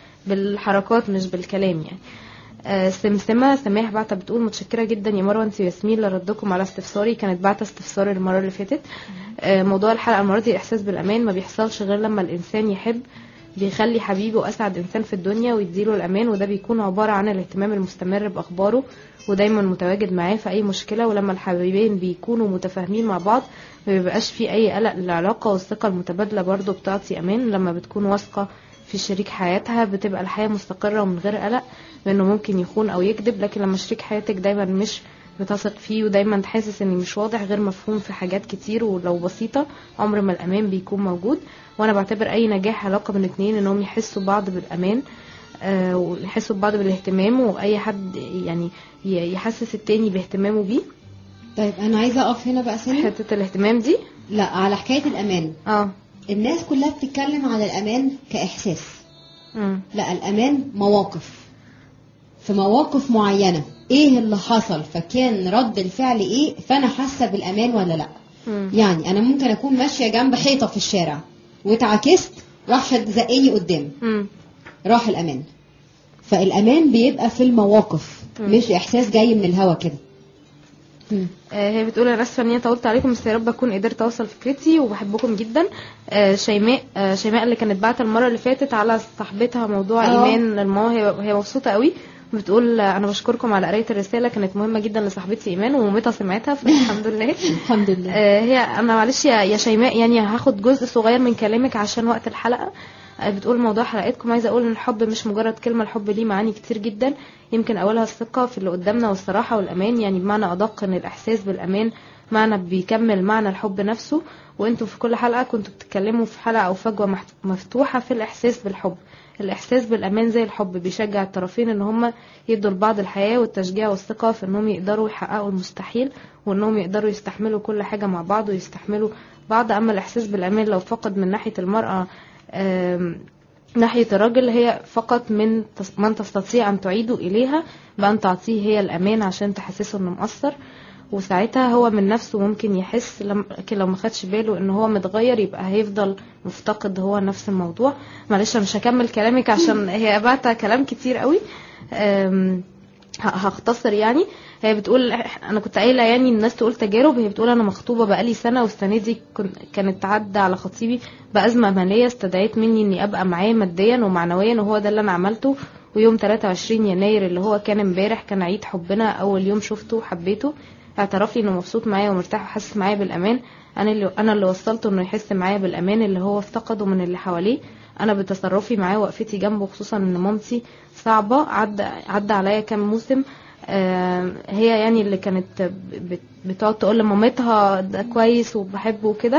بالحركات مش بالكلام يعني آه، سمسمة سماح بعتة بتقول متشكرة جدا يا مروة انت وياسمين لردكم على استفساري كانت بعتة استفسار المرة اللي فاتت آه، موضوع الحلقة المرة دي الإحساس بالأمان ما بيحصلش غير لما الإنسان يحب بيخلي حبيبه أسعد إنسان في الدنيا ويديله الأمان وده بيكون عبارة عن الاهتمام المستمر بأخباره ودايما متواجد معاه في أي مشكلة ولما الحبيبين بيكونوا متفاهمين مع بعض ما بيبقاش في أي قلق للعلاقة والثقة المتبادلة برضو بتعطي أمان لما بتكون واثقة في شريك حياتها بتبقى الحياة مستقرة ومن غير قلق لأنه ممكن يخون أو يكذب لكن لما شريك حياتك دايما مش بتثق فيه ودايما حاسس ان مش واضح غير مفهوم في حاجات كتير ولو بسيطة عمر ما الأمان بيكون موجود وأنا بعتبر أي نجاح علاقة بين اتنين انهم يحسوا بعض بالأمان آه، ويحسوا ببعض بالاهتمام وأي حد يعني ي- يحسس التاني باهتمامه بيه طيب انا عايزه اقف هنا بقى سنه حتة الاهتمام دي لا على حكايه الامان اه الناس كلها بتتكلم على الامان كاحساس مم. لا الامان مواقف في مواقف معينه ايه اللي حصل فكان رد الفعل ايه فانا حاسه بالامان ولا لا مم. يعني انا ممكن اكون ماشيه جنب حيطه في الشارع واتعكست راح شد زقني قدام مم. راح الامان فالامان بيبقى في المواقف مم. مش احساس جاي من الهوا كده مم. آه، هي بتقول انا اسفه اني طولت عليكم بس يا رب اكون قدرت اوصل فكرتي وبحبكم جدا آه، شيماء آه، شيماء اللي كانت بعت المره اللي فاتت على صاحبتها موضوع آه. ايمان المواهب هي مبسوطه قوي بتقول آه، انا بشكركم على قرايه الرساله كانت مهمه جدا لصاحبتي ايمان ومامتها سمعتها فالحمد لله الحمد لله آه، هي انا معلش يا يا شيماء يعني هاخد جزء صغير من كلامك عشان وقت الحلقه آه، بتقول موضوع حلقتكم عايزه اقول ان الحب مش مجرد كلمه الحب ليه معاني كتير جدا يمكن اولها الثقه في اللي قدامنا والصراحه والامان يعني بمعنى ادق ان الاحساس بالامان معنى بيكمل معنى الحب نفسه وانتم في كل حلقه كنتوا بتتكلموا في حلقه او فجوه محت- مفتوحه في الاحساس بالحب الاحساس بالامان زي الحب بيشجع الطرفين ان هم يدوا لبعض الحياه والتشجيع والثقه في انهم يقدروا يحققوا المستحيل وانهم يقدروا يستحملوا كل حاجه مع بعض ويستحملوا بعض اما الاحساس بالامان لو فقد من ناحيه المراه آم، ناحية الراجل هي فقط من تس- من تستطيع أن تعيده إليها بأن تعطيه هي الأمان عشان تحسسه إنه مقصر وساعتها هو من نفسه ممكن يحس لم- لكن لو ما خدش باله ان هو متغير يبقى هيفضل مفتقد هو نفس الموضوع معلش أنا مش هكمل كلامك عشان هي بعت كلام كتير قوي أم، ه- هختصر يعني هي بتقول إح- انا كنت قايله يعني الناس تقول تجارب هي بتقول انا مخطوبه بقالي سنه والسنه دي كن- كانت عدى على خطيبي بازمه ماليه استدعيت مني اني ابقى معاه ماديا ومعنويا وهو ده اللي انا عملته ويوم 23 يناير اللي هو كان امبارح كان عيد حبنا اول يوم شفته وحبيته اعترف لي انه مبسوط معايا ومرتاح وحاسس معايا بالامان انا اللي انا اللي وصلته انه يحس معايا بالامان اللي هو افتقده من اللي حواليه انا بتصرفي معاه وقفتي جنبه خصوصا ان مامتي صعبه عدى عدى عليا كام موسم آه، هي يعني اللي كانت بت- بتقعد تقول لمامتها ده كويس وبحبه وكده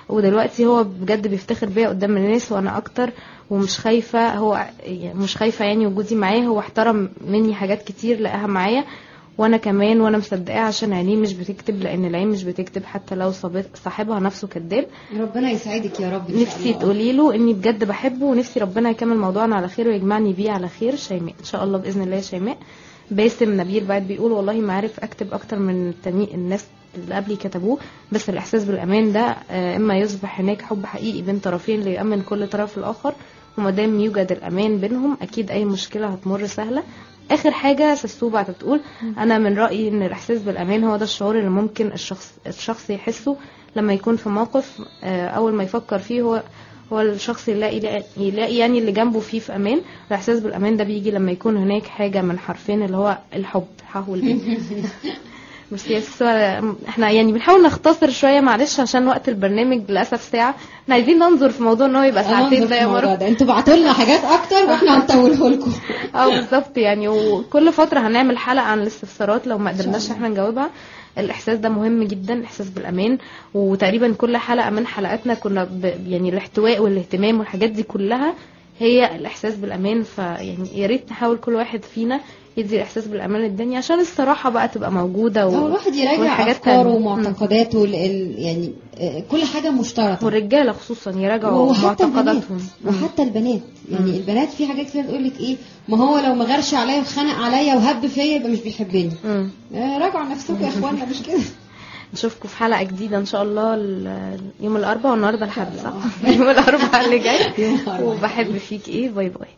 ودلوقتي هو بجد بيفتخر بيا قدام الناس وانا اكتر ومش خايفه هو يعني مش خايفه يعني وجودي معاه هو احترم مني حاجات كتير لقاها معايا وانا كمان وانا مصدقاه عشان عينيه مش بتكتب لان العين مش بتكتب حتى لو صابت- صاحبها نفسه كذاب ربنا يسعدك يا رب إن شاء نفسي الله. تقولي له اني بجد بحبه ونفسي ربنا يكمل موضوعنا على خير ويجمعني بيه على خير شيماء ان شاء الله باذن الله يا شيماء باسم نبيل بعد بيقول والله ما عارف اكتب اكتر من التاني الناس اللي قبلي كتبوه بس الاحساس بالامان ده آه، اما يصبح هناك حب حقيقي بين طرفين ليأمن كل طرف الاخر وما دام يوجد الامان بينهم اكيد اي مشكله هتمر سهله اخر حاجه سسو بعد بتقول انا من رايي ان الاحساس بالامان هو ده الشعور اللي ممكن الشخص الشخص يحسه لما يكون في موقف آه، اول ما يفكر فيه هو هو الشخص يلاقي يلاقي يعني اللي جنبه فيه في امان الاحساس بالامان ده بيجي لما يكون هناك حاجه من حرفين اللي هو الحب ح والبي بس يا سو احنا يعني بنحاول نختصر شويه معلش عشان وقت البرنامج للاسف ساعه احنا عايزين ننظر في موضوع ان هو يبقى ساعتين هننظر ده في يا الموضوع مروه ده انتوا بعتوا لنا حاجات اكتر واحنا هنطوله لكم اه بالظبط يعني وكل فتره هنعمل حلقه عن الاستفسارات لو ما قدرناش احنا نجاوبها الاحساس ده مهم جدا الاحساس بالامان وتقريبا كل حلقه من حلقاتنا كنا ب... يعني الاحتواء والاهتمام والحاجات دي كلها هي الاحساس بالامان فيعني يا ريت نحاول كل واحد فينا يدي الاحساس بالامان للدنيا عشان الصراحه بقى تبقى موجوده هو الواحد يراجع والحاجات افكاره تانية. ومعتقداته ال- ال- يعني آه، كل حاجه مشتركه والرجاله خصوصا يراجعوا وحتى البنات معتقداتهم وحتى البنات يعني البنات في حاجات كده تقول لك ايه ما هو لو ما غيرش عليا وخنق عليا وهب فيا يبقى مش بيحبني مم. آه، راجعوا نفسكم يا اخوانا مش كده نشوفكم في حلقة جديدة ان شاء الله ال- يوم الاربعاء والنهارده الحد صح؟ يوم الاربعاء اللي جاي يوم الأربعاء. وبحب فيك ايه باي باي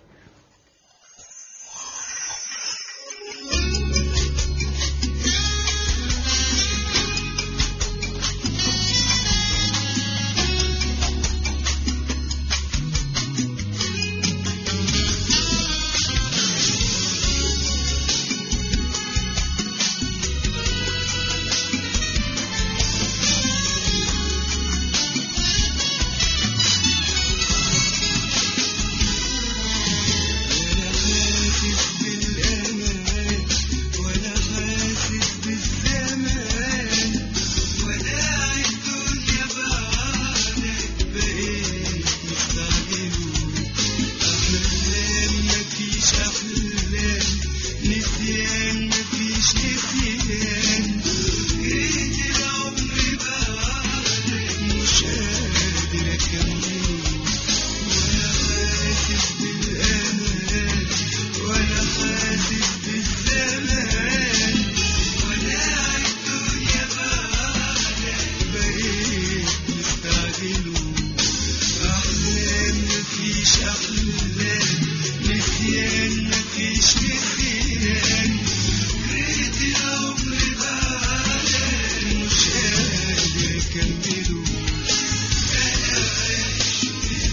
ولا حاسس بالأمان ولا حاسس بالزمان وداع الدنيا بعدك بقيت مستعجل أحلام مفيش أحلام نسيان مفيش نسيان جريت العمر بعدك مش قادر أكمل ولا حاسس بالأمان ولا حاسس بالزمان ولا الدنيا بعدك بقيت مستعجل أحلام مفيش أحلام نسيان مفيش نسيان جريت العمر بعدك مش قادر أكمله أنا عايش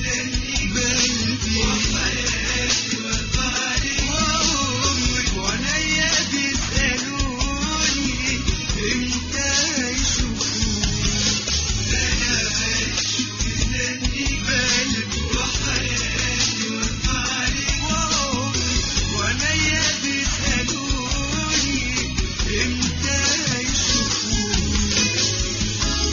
بقلبي وحياتي وطاري وعمري وعليا بيسألوني امتى يشوفوني أنا عايش بقلبي وحياتي وطاري وعمري وعليا بيسألوني امتى يشوفوني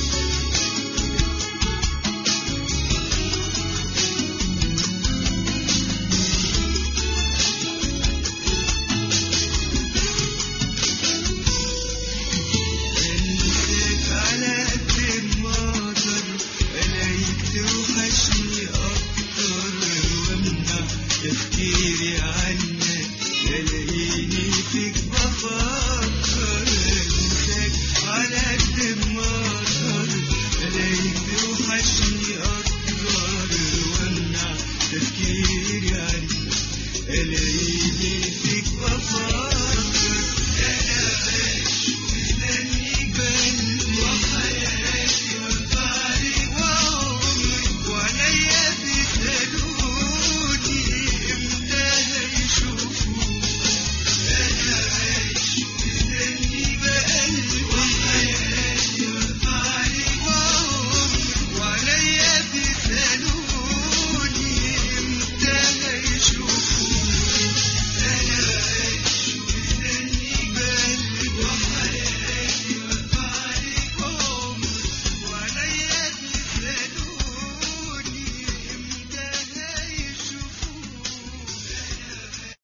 انساك على قد ما اقدر الاقيك توحشني اكتر وامنع تفكيري عنك